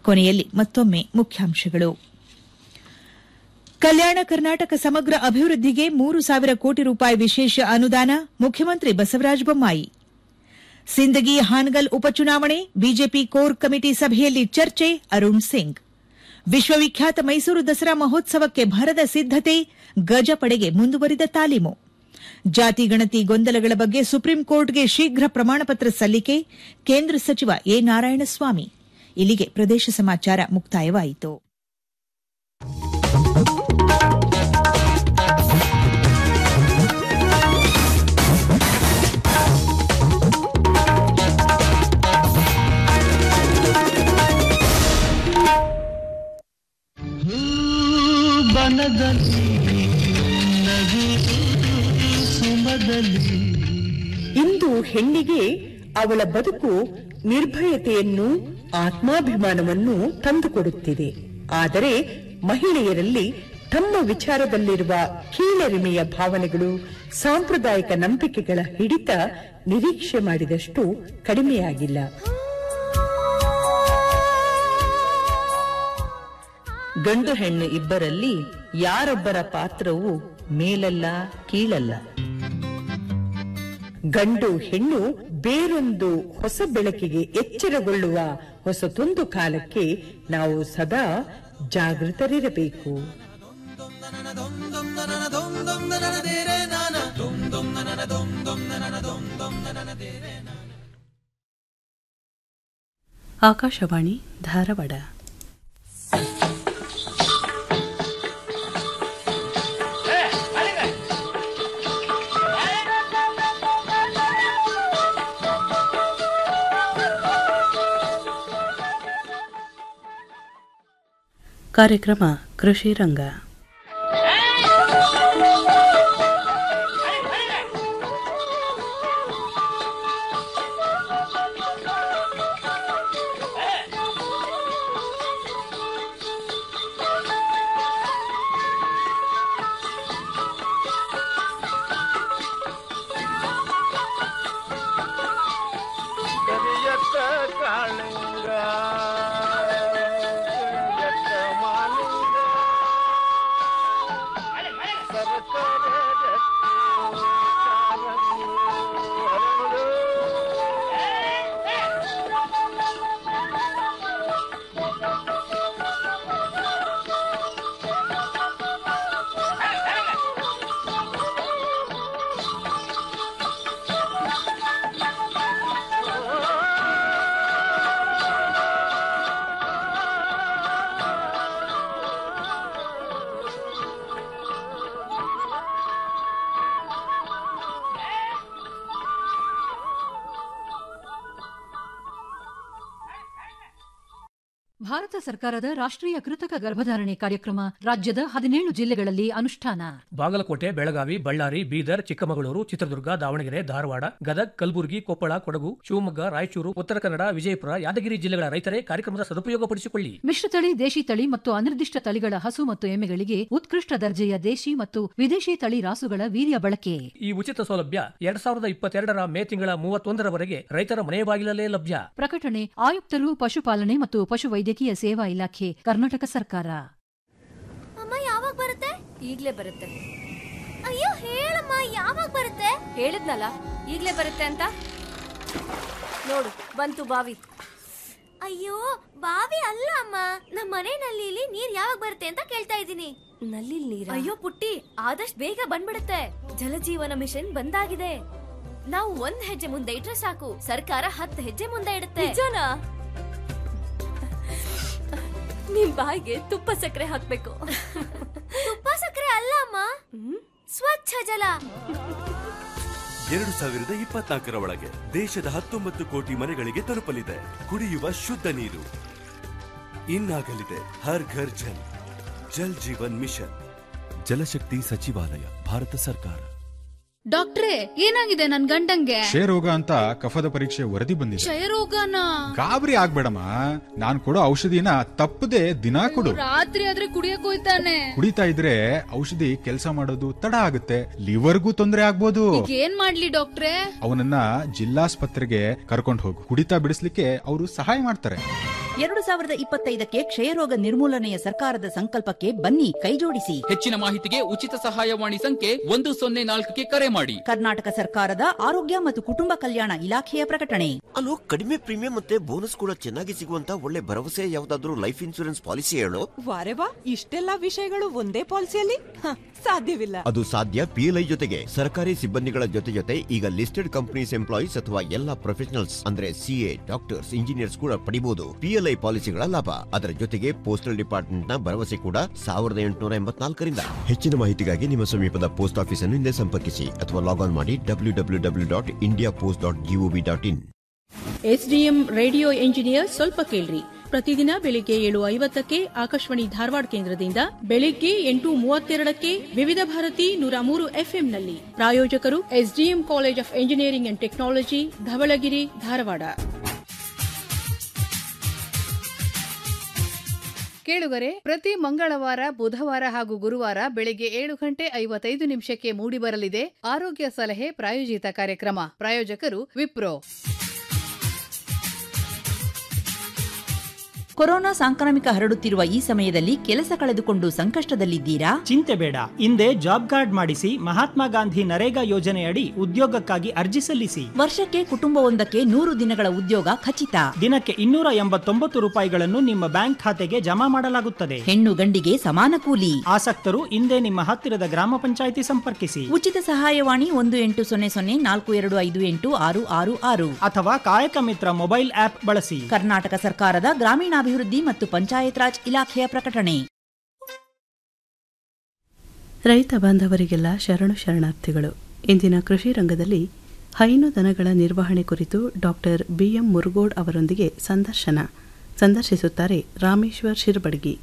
ಕೊನೆಯಲ್ಲಿ ಮತ್ತೊಮ್ಮೆ ಮುಖ್ಯಾಂಶಗಳು ಕಲ್ಯಾಣ ಕರ್ನಾಟಕ ಸಮಗ್ರ ಅಭಿವೃದ್ಧಿಗೆ ಮೂರು ಸಾವಿರ ಕೋಟಿ ರೂಪಾಯಿ ವಿಶೇಷ ಅನುದಾನ ಮುಖ್ಯಮಂತ್ರಿ ಬಸವರಾಜ ಬೊಮ್ಮಾಯಿ ಸಿಂದಗಿ ಹಾನಗಲ್ ಉಪಚುನಾವಣೆ ಬಿಜೆಪಿ ಕೋರ್ ಕಮಿಟಿ ಸಭೆಯಲ್ಲಿ ಚರ್ಚೆ ಅರುಣ್ ಸಿಂಗ್ ವಿಶ್ವವಿಖ್ಯಾತ ಮೈಸೂರು ದಸರಾ ಮಹೋತ್ಸವಕ್ಕೆ ಭರದ ಸಿದ್ದತೆ ಗಜಪಡೆಗೆ ಮುಂದುವರಿದ ತಾಲೀಮು ಜಾತಿ ಗಣತಿ ಗೊಂದಲಗಳ ಬಗ್ಗೆ ಸುಪ್ರೀಂ ಕೋರ್ಟ್ಗೆ ಶೀಘ್ರ ಪ್ರಮಾಣಪತ್ರ ಸಲ್ಲಿಕೆ ಕೇಂದ್ರ ಸಚಿವ ಎ ನಾರಾಯಣಸ್ವಾಮಿ ಇಲ್ಲಿಗೆ ಪ್ರದೇಶ ಸಮಾಚಾರ ಮುಕ್ತಾಯವಾಯಿತು ಬನದಲ್ಲಿ ನಗು ಸುಮದಲ್ಲಿ ಇಂದು ಹೆಣ್ಣಿಗೆ ಅವಳ ಬದುಕು ನಿರ್ಭಯತೆಯನ್ನು ಆತ್ಮಾಭಿಮಾನವನ್ನು ತಂದುಕೊಡುತ್ತಿದೆ ಆದರೆ ಮಹಿಳೆಯರಲ್ಲಿ ತಮ್ಮ ವಿಚಾರದಲ್ಲಿರುವ ಕೀಳರಿಮೆಯ ಭಾವನೆಗಳು ಸಾಂಪ್ರದಾಯಿಕ ನಂಬಿಕೆಗಳ ಹಿಡಿತ ನಿರೀಕ್ಷೆ ಮಾಡಿದಷ್ಟು ಕಡಿಮೆಯಾಗಿಲ್ಲ ಗಂಡು ಹೆಣ್ಣು ಇಬ್ಬರಲ್ಲಿ ಯಾರೊಬ್ಬರ ಪಾತ್ರವು ಮೇಲಲ್ಲ ಕೀಳಲ್ಲ ಗಂಡು ಹೆಣ್ಣು ಬೇರೊಂದು ಹೊಸ ಬೆಳಕಿಗೆ ಎಚ್ಚರಗೊಳ್ಳುವ ಹೊಸತೊಂದು ಕಾಲಕ್ಕೆ ನಾವು ಸದಾ ಜಾಗೃತರಿರಬೇಕು ಆಕಾಶವಾಣಿ ಧಾರವಾಡ ಕಾರ್ಯಕ್ರಮ ಕೃಷಿ ರಂಗ ಕರಿಯತ್ತ ಕಾಳಿಂಗ ಕರಿಯತ್ತ ಮಾಲಿಂಗ ಸರಸರ ರಕ್ತಿ ಕಾರಂಗಿ ಹರಳು. ಭಾರತ ಸರ್ಕಾರದ ರಾಷ್ಟ್ರೀಯ ಕೃತಕ ಗರ್ಭಧಾರಣೆ ಕಾರ್ಯಕ್ರಮ ರಾಜ್ಯದ ಹದಿನೇಳು ಜಿಲ್ಲೆಗಳಲ್ಲಿ ಅನುಷ್ಠಾನ ಬಾಗಲಕೋಟೆ ಬೆಳಗಾವಿ ಬಳ್ಳಾರಿ ಬೀದರ್ ಚಿಕ್ಕಮಗಳೂರು ಚಿತ್ರದುರ್ಗ ದಾವಣಗೆರೆ ಧಾರವಾಡ ಗದಗ್ ಕಲಬುರಗಿ ಕೊಪ್ಪಳ ಕೊಡಗು ಶಿವಮೊಗ್ಗ ರಾಯಚೂರು ಉತ್ತರ ಕನ್ನಡ ವಿಜಯಪುರ ಯಾದಗಿರಿ ಜಿಲ್ಲೆಗಳ ರೈತರೇ ಕಾರ್ಯಕ್ರಮದ ಸದುಪಯೋಗಪಡಿಸಿಕೊಳ್ಳಿ ಮಿಶ್ರತಳಿ ದೇಶಿ ತಳಿ ಮತ್ತು ಅನಿರ್ದಿಷ್ಟ ತಳಿಗಳ ಹಸು ಮತ್ತು ಎಮ್ಮೆಗಳಿಗೆ ಉತ್ಕೃಷ್ಟ ದರ್ಜೆಯ ದೇಶಿ ಮತ್ತು ವಿದೇಶಿ ತಳಿ ರಾಸುಗಳ ವೀರ್ಯ ಬಳಕೆ ಈ ಉಚಿತ ಸೌಲಭ್ಯ ಎರಡ್ ಸಾವಿರದ ಇಪ್ಪತ್ತೆರಡರ ಮೇ ತಿಂಗಳ ಮೂವತ್ತೊಂದರವರೆಗೆ ರೈತರ ಮನೆ ಬಾಗಿಲಲ್ಲೇ ಲಭ್ಯ ಪ್ರಕಟಣೆ ಆಯುಕ್ತರು ಪಶುಪಾಲನೆ ಮತ್ತು ಪಶುವೈದ್ಯಕೀಯ ಸೇವಾ ಇಲಾಖೆ ಕರ್ನಾಟಕ ಸರ್ಕಾರ ಅಮ್ಮ ಯಾವಾಗ ಬರುತ್ತೆ ಈಗ್ಲೇ ಬರುತ್ತೆ ಅಯ್ಯೋ ಹೇಳಮ್ಮ ಯಾವಾಗ ಬರುತ್ತೆ ಹೇಳಿದ್ನಲ್ಲ ಈಗ್ಲೇ ಬರುತ್ತೆ ಅಂತ ನೋಡು ಬಂತು ಬಾವಿ ಅಯ್ಯೋ ಬಾವಿ ಅಲ್ಲ ಅಮ್ಮ ನಮ್ಮ ಮನೆ ನಲ್ಲಿಲಿ ನೀರ್ ಯಾವಾಗ ಬರುತ್ತೆ ಅಂತ ಕೇಳ್ತಾ ಇದ್ದೀನಿ ನಲ್ಲಿ ನೀರ ಅಯ್ಯೋ ಪುಟ್ಟಿ ಆದಷ್ಟು ಬೇಗ ಬಂದ್ಬಿಡುತ್ತೆ ಜಲಜೀವನ ಮಿಷನ್ ಬಂದಾಗಿದೆ ನಾವು ಒಂದ್ ಹೆಜ್ಜೆ ಮುಂದೆ ಇಟ್ರೆ ಸಾಕು ಸರ್ಕಾರ ಹತ್ತು ಹೆಜ್ಜೆ ಮುಂದೆ ಇಡುತ್ತೆ ನಿಜನಾ ನಿಮ್ ಬಾಯಿಗೆ ತುಪ್ಪ ಸಕ್ಕರೆ ಹಾಕ್ಬೇಕು ತುಪ್ಪ ಸಕ್ಕರೆ ಅಲ್ಲ ಅಮ್ಮ ಸ್ವಚ್ಛ ಜಲ ಎರಡು ಸಾವಿರದ ಇಪ್ಪತ್ನಾಲ್ಕರ ಒಳಗೆ ದೇಶದ ಹತ್ತೊಂಬತ್ತು ಕೋಟಿ ಮನೆಗಳಿಗೆ ತಲುಪಲಿದೆ ಕುಡಿಯುವ ಶುದ್ಧ ನೀರು ಇನ್ನಾಗಲಿದೆ ಹರ್ ಘರ್ ಜಲ್ ಜಲ್ ಜೀವನ್ ಮಿಷನ್ ಜಲಶಕ್ತಿ ಸಚಿವಾಲಯ ಭಾರತ ಸರ್ಕಾರ ಡಾಕ್ಟ್ರೇ ಏನಾಗಿದೆ ನನ್ ಗಂಡಂಗೆ ಕ್ಷಯರೋಗ ಅಂತ ಕಫದ ಪರೀಕ್ಷೆ ವರದಿ ಬಂದಿದೆ ಕ್ಷಯರೋಗನ ಗಾಬರಿ ಆಗ್ಬೇಡಮ್ಮ ನಾನ್ ಕೊಡೋ ಔಷಧಿನ ತಪ್ಪದೆ ದಿನಾ ಕೊಡು ರಾತ್ರಿ ಆದ್ರೆ ಕುಡಿಯಕ್ ಹೋಯ್ತಾನೆ ಕುಡಿತಾ ಇದ್ರೆ ಔಷಧಿ ಕೆಲಸ ಮಾಡೋದು ತಡ ಆಗುತ್ತೆ ಲಿವರ್ಗೂ ತೊಂದರೆ ಆಗ್ಬೋದು ಈಗ ಏನ್ ಮಾಡ್ಲಿ ಡಾಕ್ಟ್ರೇ ಅವನನ್ನ ಜಿಲ್ಲಾಸ್ಪತ್ರೆಗೆ ಕರ್ಕೊಂಡು ಹೋಗು ಕುಡಿತಾ ಬಿಡಿಸ್ಲಿಕ್ಕೆ ಅವರು ಸಹಾಯ ಮಾಡ್ತಾರೆ ಎರಡು ಸಾವಿರದ ಇಪ್ಪತ್ತೈದಕ್ಕೆ ಕ್ಷಯರೋಗ ನಿರ್ಮೂಲನೆಯ ಸರ್ಕಾರದ ಸಂಕಲ್ಪಕ್ಕೆ ಬನ್ನಿ ಕೈಜೋಡಿಸಿ ಹೆಚ್ಚಿನ ಮಾಹಿತಿಗೆ ಉಚಿತ ಸಹಾಯವಾಣಿ ಸಂಖ್ಯೆ ಒಂದು ಸೊನ್ನೆ ನಾಲ್ಕಕ್ಕೆ ಕರೆ ಮಾಡಿ ಕರ್ನಾಟಕ ಸರ್ಕಾರದ ಆರೋಗ್ಯ ಮತ್ತು ಕುಟುಂಬ ಕಲ್ಯಾಣ ಇಲಾಖೆಯ ಪ್ರಕಟಣೆ ಅಲ್ಲೋ ಕಡಿಮೆ ಪ್ರೀಮಿಯಂ ಮತ್ತೆ ಬೋನಸ್ ಕೂಡ ಚೆನ್ನಾಗಿ ಸಿಗುವಂತ ಒಳ್ಳೆ ಭರವಸೆ ಯಾವ್ದಾದ್ರು ಲೈಫ್ ಇನ್ಸೂರೆನ್ಸ್ ಪಾಲಿಸಿ ಹೇಳು ವಾರೆ ವಾ ಇಷ್ಟೆಲ್ಲ ವಿಷಯಗಳು ಒಂದೇ ಪಾಲಿಸಿಯಲ್ಲಿ ಹ, ಸಾಧ್ಯವಿಲ್ಲ ಅದು ಸಾಧ್ಯ ಪಿಎಲ್ಐ ಜೊತೆಗೆ ಸರ್ಕಾರಿ ಸಿಬ್ಬಂದಿಗಳ ಜೊತೆ ಜೊತೆ ಈಗ ಲಿಸ್ಟೆಡ್ ಕಂಪನೀಸ್ ಎಂಪ್ಲಾಯೀಸ್ ಅಥವಾ ಎಲ್ಲಾ ಪ್ರೊಫೆಷನಲ್ಸ್ ಅಂದ್ರೆ ಸಿಎ ಡಾಕ್ಟರ್ಸ್ ಇಂಜಿನಿಯರ್ಸ್ ಕೂಡ ಪಡಿಬಹುದು ಪಿಎಲ್ಐ ಪಾಲಿಸಿಗಳ ಲಾಭ ಅದರ ಜೊತೆಗೆ ಪೋಸ್ಟಲ್ ಡಿಪಾರ್ಟ್ಮೆಂಟ್ ನ ಭರವಸೆ ಕೂಡ ಸಾವಿರದ ಎಂಟುನೂರ ಎಂಬತ್ನಾಲ್ಕರಿಂದ ಹೆಚ್ಚಿನ ಮಾಹಿತಿಗಾಗಿ ನಿಮ್ಮ ಸಮೀಪದ ಪೋಸ್ಟ್ ಆಫೀಸ್ ಅನ್ನು ಹಿಂದೆ ಸಂಪರ್ಕಿಸಿ ಅಥವಾ ಲಾಗ್ ಆನ್ ಮಾಡಿ W W W dot India post dot GOV dot in SDM radio engineer ಸ್ವಲ್ಪ ಕೇಳ್ರಿ ಪ್ರತಿದಿನ ಬೆಳಿಗ್ಗೆ ಏಳು ಐವತ್ತಕ್ಕೆ ಆಕಾಶವಾಣಿ ಧಾರವಾಡ ಕೇಂದ್ರದಿಂದ ಬೆಳಿಗ್ಗೆ ಎಂಟು ಮೂವತ್ತೆರಡಕ್ಕೆ ವಿವಿಧ ಭಾರತಿ ನೂರ ಮೂರು ಎಫ್ಎಂನಲ್ಲಿ ಪ್ರಾಯೋಜಕರು SDM college of engineering and technology Dhavalagiri Dharwad ಕೇಳುಗರೆ ಪ್ರತಿ ಮಂಗಳವಾರ ಬುಧವಾರ ಹಾಗೂ ಗುರುವಾರ ಬೆಳಿಗ್ಗೆ ಏಳು ಗಂಟೆ ಐವತ್ತೈದು ನಿಮಿಷಕ್ಕೆ ಮೂಡಿಬರಲಿದೆ ಆರೋಗ್ಯ ಸಲಹೆ ಪ್ರಾಯೋಜಿತ ಕಾರ್ಯಕ್ರಮ ಪ್ರಾಯೋಜಕರು ವಿಪ್ರೋ ಕೊರೋನಾ ಸಾಂಕ್ರಾಮಿಕ ಹರಡುತ್ತಿರುವ ಈ ಸಮಯದಲ್ಲಿ ಕೆಲಸ ಕಳೆದುಕೊಂಡು ಸಂಕಷ್ಟದಲ್ಲಿದ್ದೀರಾ ಚಿಂತೆ ಬೇಡ ಹಿಂದೆ ಜಾಬ್ ಕಾರ್ಡ್ ಮಾಡಿಸಿ ಮಹಾತ್ಮ ಗಾಂಧಿ ನರೇಗಾ ಯೋಜನೆಯಡಿ ಉದ್ಯೋಗಕ್ಕಾಗಿ ಅರ್ಜಿ ಸಲ್ಲಿಸಿ ವರ್ಷಕ್ಕೆ ಕುಟುಂಬವೊಂದಕ್ಕೆ ನೂರು ದಿನಗಳ ಉದ್ಯೋಗ ಖಚಿತ ದಿನಕ್ಕೆ ಇನ್ನೂರ ಎಂಬತ್ತೊಂಬತ್ತು ರೂಪಾಯಿಗಳನ್ನು ನಿಮ್ಮ ಬ್ಯಾಂಕ್ ಖಾತೆಗೆ ಜಮಾ ಮಾಡಲಾಗುತ್ತದೆ ಹೆಣ್ಣು ಗಂಡಿಗೆ ಸಮಾನ ಕೂಲಿ ಆಸಕ್ತರು ಹಿಂದೆ ನಿಮ್ಮ ಹತ್ತಿರದ ಗ್ರಾಮ ಪಂಚಾಯಿತಿ ಸಂಪರ್ಕಿಸಿ ಉಚಿತ ಸಹಾಯವಾಣಿ ಒಂದು ಎಂಟು ಸೊನ್ನೆ ಸೊನ್ನೆ ನಾಲ್ಕು ಎರಡು ಐದು ಎಂಟು ಆರು ಆರು ಆರು ಅಥವಾ ಕಾಯಕ ಮಿತ್ರ ಮೊಬೈಲ್ ಆಪ್ ಬಳಸಿ ಕರ್ನಾಟಕ ಸರ್ಕಾರದ ಗ್ರಾಮೀಣಾಭಿವೃದ್ಧಿ ಮತ್ತು ಪಂಚಾಯತ್ ರಾಜ್ ಇಲಾಖೆಯ ಪ್ರಕಟಣೆ ರೈತ ಬಾಂಧವರಿಗೆಲ್ಲ ಶರಣು ಶರಣಾರ್ಥಿಗಳು ಇಂದಿನ ಕೃಷಿ ರಂಗದಲ್ಲಿ ಹೈನು ದನಗಳ ನಿರ್ವಹಣೆ ಕುರಿತು ಡಾಕ್ಟರ್ ಬಿಎಂ ಮುರುಗೋಡ್ ಅವರೊಂದಿಗೆ ಸಂದರ್ಶನ ಸಂದರ್ಶಿಸುತ್ತಾರೆ ರಾಮೇಶ್ವರ್ ಶಿರ್ಬಡ್ಗಿ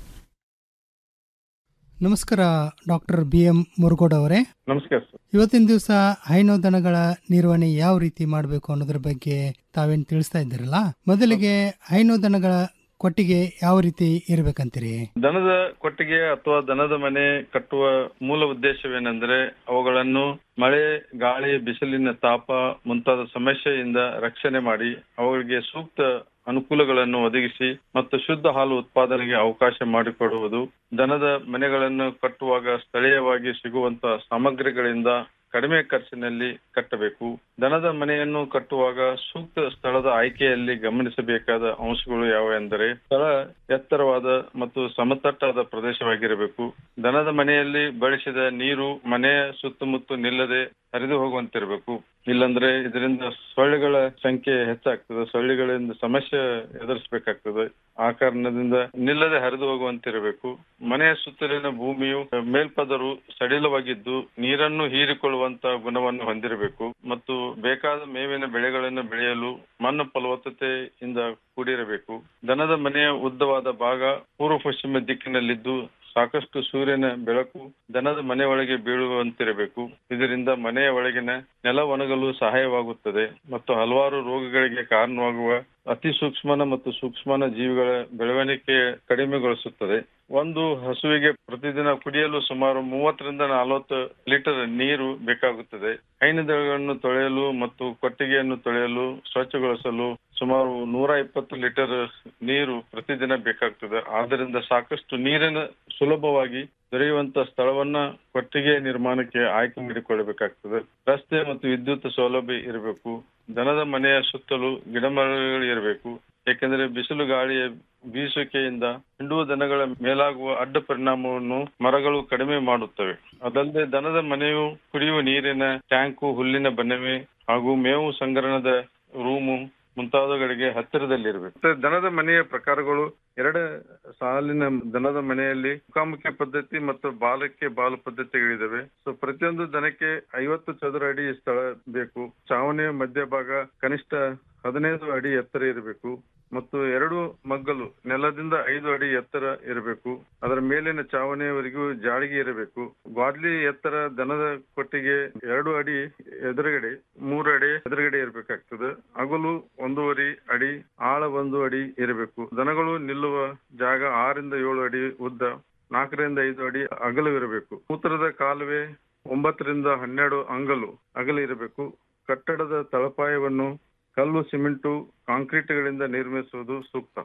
ನಮಸ್ಕಾರ ಡಾಕ್ಟರ್ ಬಿ ಎಂ ಮುರುಗೋಡ್ ಅವರೇ ನಮಸ್ಕಾರ ಸರ್ ಇವತ್ತಿನ ದಿವಸ ಹೈನು ದನಗಳ ನಿರ್ವಹಣೆ ಯಾವ ರೀತಿ ಮಾಡಬೇಕು ಅನ್ನೋದ್ರ ಬಗ್ಗೆ ತಾವೇನು ತಿಳಿಸ್ತಾ ಇದ್ದೀರಲ್ಲ ಮೊದಲಿಗೆ ಹೈನು ದನಗಳ ಕೊಟ್ಟಿಗೆ ಯಾವ ರೀತಿ ಇರ್ಬೇಕಂತೀರಿ ದನದ ಕೊಟ್ಟಿಗೆ ಅಥವಾ ದನದ ಮನೆ ಕಟ್ಟುವ ಮೂಲ ಉದ್ದೇಶವೇನೆಂದರೆ ಅವುಗಳನ್ನು ಮಳೆ ಗಾಳಿ ಬಿಸಿಲಿನ ತಾಪ ಮುಂತಾದ ಸಮಸ್ಯೆಯಿಂದ ರಕ್ಷಣೆ ಮಾಡಿ ಅವುಗಳಿಗೆ ಸೂಕ್ತ ಅನುಕೂಲಗಳನ್ನು ಒದಗಿಸಿ ಮತ್ತು ಶುದ್ಧ ಹಾಲು ಉತ್ಪಾದನೆಗೆ ಅವಕಾಶ ಮಾಡಿಕೊಡುವುದು ದನದ ಮನೆಗಳನ್ನು ಕಟ್ಟುವಾಗ ಸ್ಥಳೀಯವಾಗಿ ಸಿಗುವಂತ ಸಾಮಗ್ರಿಗಳಿಂದ ಕಡಿಮೆ ಖರ್ಚಿನಲ್ಲಿ ಕಟ್ಟಬೇಕು ದನದ ಮನೆಯನ್ನು ಕಟ್ಟುವಾಗ ಸೂಕ್ತ ಸ್ಥಳದ ಆಯ್ಕೆಯಲ್ಲಿ ಗಮನಿಸಬೇಕಾದ ಅಂಶಗಳು ಯಾವ ಎಂದರೆ ಸ್ಥಳ ಎತ್ತರವಾದ ಮತ್ತು ಸಮತಟ್ಟಾದ ಪ್ರದೇಶವಾಗಿರಬೇಕು ದನದ ಮನೆಯಲ್ಲಿ ಬಳಸಿದ ನೀರು ಮನೆಯ ಸುತ್ತಮುತ್ತ ನಿಲ್ಲದೆ ಹರಿದು ಹೋಗುವಂತಿರಬೇಕು ಇಲ್ಲಂದ್ರೆ ಇದರಿಂದ ಸೊಳ್ಳೆಗಳ ಸಂಖ್ಯೆ ಹೆಚ್ಚಾಗ್ತದೆ ಸೊಳ್ಳೆಗಳಿಂದ ಸಮಸ್ಯೆ ಎದುರಿಸಬೇಕಾಗ್ತದೆ ಆ ಕಾರಣದಿಂದ ನಿಲ್ಲದೆ ಹರಿದು ಹೋಗುವಂತಿರಬೇಕು ಮನೆಯ ಸುತ್ತಲಿನ ಭೂಮಿಯು ಮೇಲ್ಪದರು ಸಡಿಲವಾಗಿದ್ದು ನೀರನ್ನು ಹೀರಿಕೊಳ್ಳುವಂತ ಗುಣವನ್ನು ಹೊಂದಿರಬೇಕು ಮತ್ತು ಬೇಕಾದ ಮೇವಿನ ಬೆಳೆಗಳನ್ನು ಬೆಳೆಯಲು ಮಣ್ಣು ಫಲವತ್ತತೆಯಿಂದ ಕೂಡಿರಬೇಕು ದನದ ಮನೆಯ ಉದ್ದವಾದ ಭಾಗ ಪೂರ್ವ ಪಶ್ಚಿಮ ದಿಕ್ಕಿನಲ್ಲಿದ್ದು ಸಾಕಷ್ಟು ಸೂರ್ಯನ ಬೆಳಕು ದನದ ಮನೆ ಒಳಗೆ ಬೀಳುವಂತಿರಬೇಕು ಇದರಿಂದ ಮನೆಯ ಒಳಗಿನ ನೆಲ ಒಣಗಲು ಸಹಾಯವಾಗುತ್ತದೆ ಮತ್ತು ಹಲವಾರು ರೋಗಗಳಿಗೆ ಕಾರಣವಾಗುವ ಅತಿ ಸೂಕ್ಷ್ಮನ ಮತ್ತು ಸೂಕ್ಷ್ಮನ ಜೀವಿಗಳ ಬೆಳವಣಿಗೆ ಕಡಿಮೆಗೊಳಿಸುತ್ತದೆ ಒಂದು ಹಸುವಿಗೆ ಪ್ರತಿದಿನ ಕುಡಿಯಲು ಸುಮಾರು ಮೂವತ್ತರಿಂದ ನಲವತ್ತು ಲೀಟರ್ ನೀರು ಬೇಕಾಗುತ್ತದೆ ಹೈನುದಳಗಳನ್ನು ತೊಳೆಯಲು ಮತ್ತು ಕೊಟ್ಟಿಗೆಯನ್ನು ತೊಳೆಯಲು ಸ್ವಚ್ಛಗೊಳಿಸಲು ಸುಮಾರು ನೂರ ಇಪ್ಪತ್ತು ಲೀಟರ್ ನೀರು ಪ್ರತಿದಿನ ಬೇಕಾಗ್ತದೆ ಆದ್ದರಿಂದ ಸಾಕಷ್ಟು ನೀರಿನ ಸುಲಭವಾಗಿ ದೊರೆಯುವಂತ ಸ್ಥಳವನ್ನ ಕೊಟ್ಟಿಗೆ ನಿರ್ಮಾಣಕ್ಕೆ ಆಯ್ಕೆ ಮಾಡಿಕೊಳ್ಳಬೇಕಾಗ್ತದೆ ರಸ್ತೆ ಮತ್ತು ವಿದ್ಯುತ್ ಸೌಲಭ್ಯ ಇರಬೇಕು ದನದ ಮನೆಯ ಸುತ್ತಲೂ ಗಿಡಮರಗಳು ಇರಬೇಕು ಏಕೆಂದರೆ ಬಿಸಿಲು ಗಾಳಿಯ ಬೀಸುವಿಕೆಯಿಂದ ಹಿಂಡುವ ದನಗಳ ಮೇಲಾಗುವ ಅಡ್ಡ ಪರಿಣಾಮವನ್ನು ಮರಗಳು ಕಡಿಮೆ ಮಾಡುತ್ತವೆ ಅದಲ್ಲದೆ ದನದ ಮನೆಯು ಕುಡಿಯುವ ನೀರಿನ ಟ್ಯಾಂಕು ಹುಲ್ಲಿನ ಬನವೆ ಹಾಗೂ ಮೇವು ಸಂಗ್ರಹಣದ ರೂಮು ಮುಂತಾದವುಗಳಿಗೆ ಹತ್ತಿರದಲ್ಲಿರಬೇಕು ಮತ್ತೆ ದನದ ಮನೆಯ ಪ್ರಕಾರಗಳು ಎರಡ ಸಾಲಿನ ದನದ ಮನೆಯಲ್ಲಿ ಮುಖಾಮುಖಿ ಪದ್ಧತಿ ಮತ್ತು ಬಾಲಕ್ಕೆ ಬಾಲು ಪದ್ಧತಿಗಳಿದಾವೆ ಸೊ ಪ್ರತಿಯೊಂದು ದನಕ್ಕೆ ಐವತ್ತು ಚದುರ ಅಡಿ ಸ್ಥಳ ಬೇಕು ಚಾವಣಿಯ ಮಧ್ಯಭಾಗ ಕನಿಷ್ಠ ಹದಿನೈದು ಅಡಿ ಎತ್ತರ ಇರಬೇಕು ಮತ್ತು ಎರಡು ಮಗ್ಗಲು ನೆಲದಿಂದ ಐದು ಅಡಿ ಎತ್ತರ ಇರಬೇಕು ಅದರ ಮೇಲಿನ ಚಾವಣಿಯವರೆಗೂ ಜಾಳಿಗೆ ಇರಬೇಕು ಗ್ವಾಡ್ಲಿ ಎತ್ತರ ದನದ ಕೊಟ್ಟಿಗೆ ಎರಡು ಅಡಿ ಎದುರುಗಡೆ ಮೂರು ಅಡಿ ಎದುರುಗಡೆ ಇರಬೇಕಾಗ್ತದೆ ಅಗಲು ಒಂದೂವರೆ ಅಡಿ ಆಳ ಒಂದು ಅಡಿ ಇರಬೇಕು ದನಗಳು ನಿಲ್ಲುವ ಜಾಗ ಆರಿಂದ ಏಳು ಅಡಿ ಉದ್ದ ನಾಲ್ಕರಿಂದ ಐದು ಅಡಿ ಅಗಲವಿರಬೇಕು ಮೂತ್ರದ ಕಾಲುವೆ ಒಂಬತ್ತರಿಂದ ಹನ್ನೆರಡು ಅಂಗಲು ಅಗಲ ಇರಬೇಕು ಕಟ್ಟಡದ ತಳಪಾಯವನ್ನು ಕಲ್ಲು ಸಿಮೆಂಟು ಕಾಂಕ್ರೀಟ್ಗಳಿಂದ ನಿರ್ಮಿಸುವುದು ಸೂಕ್ತ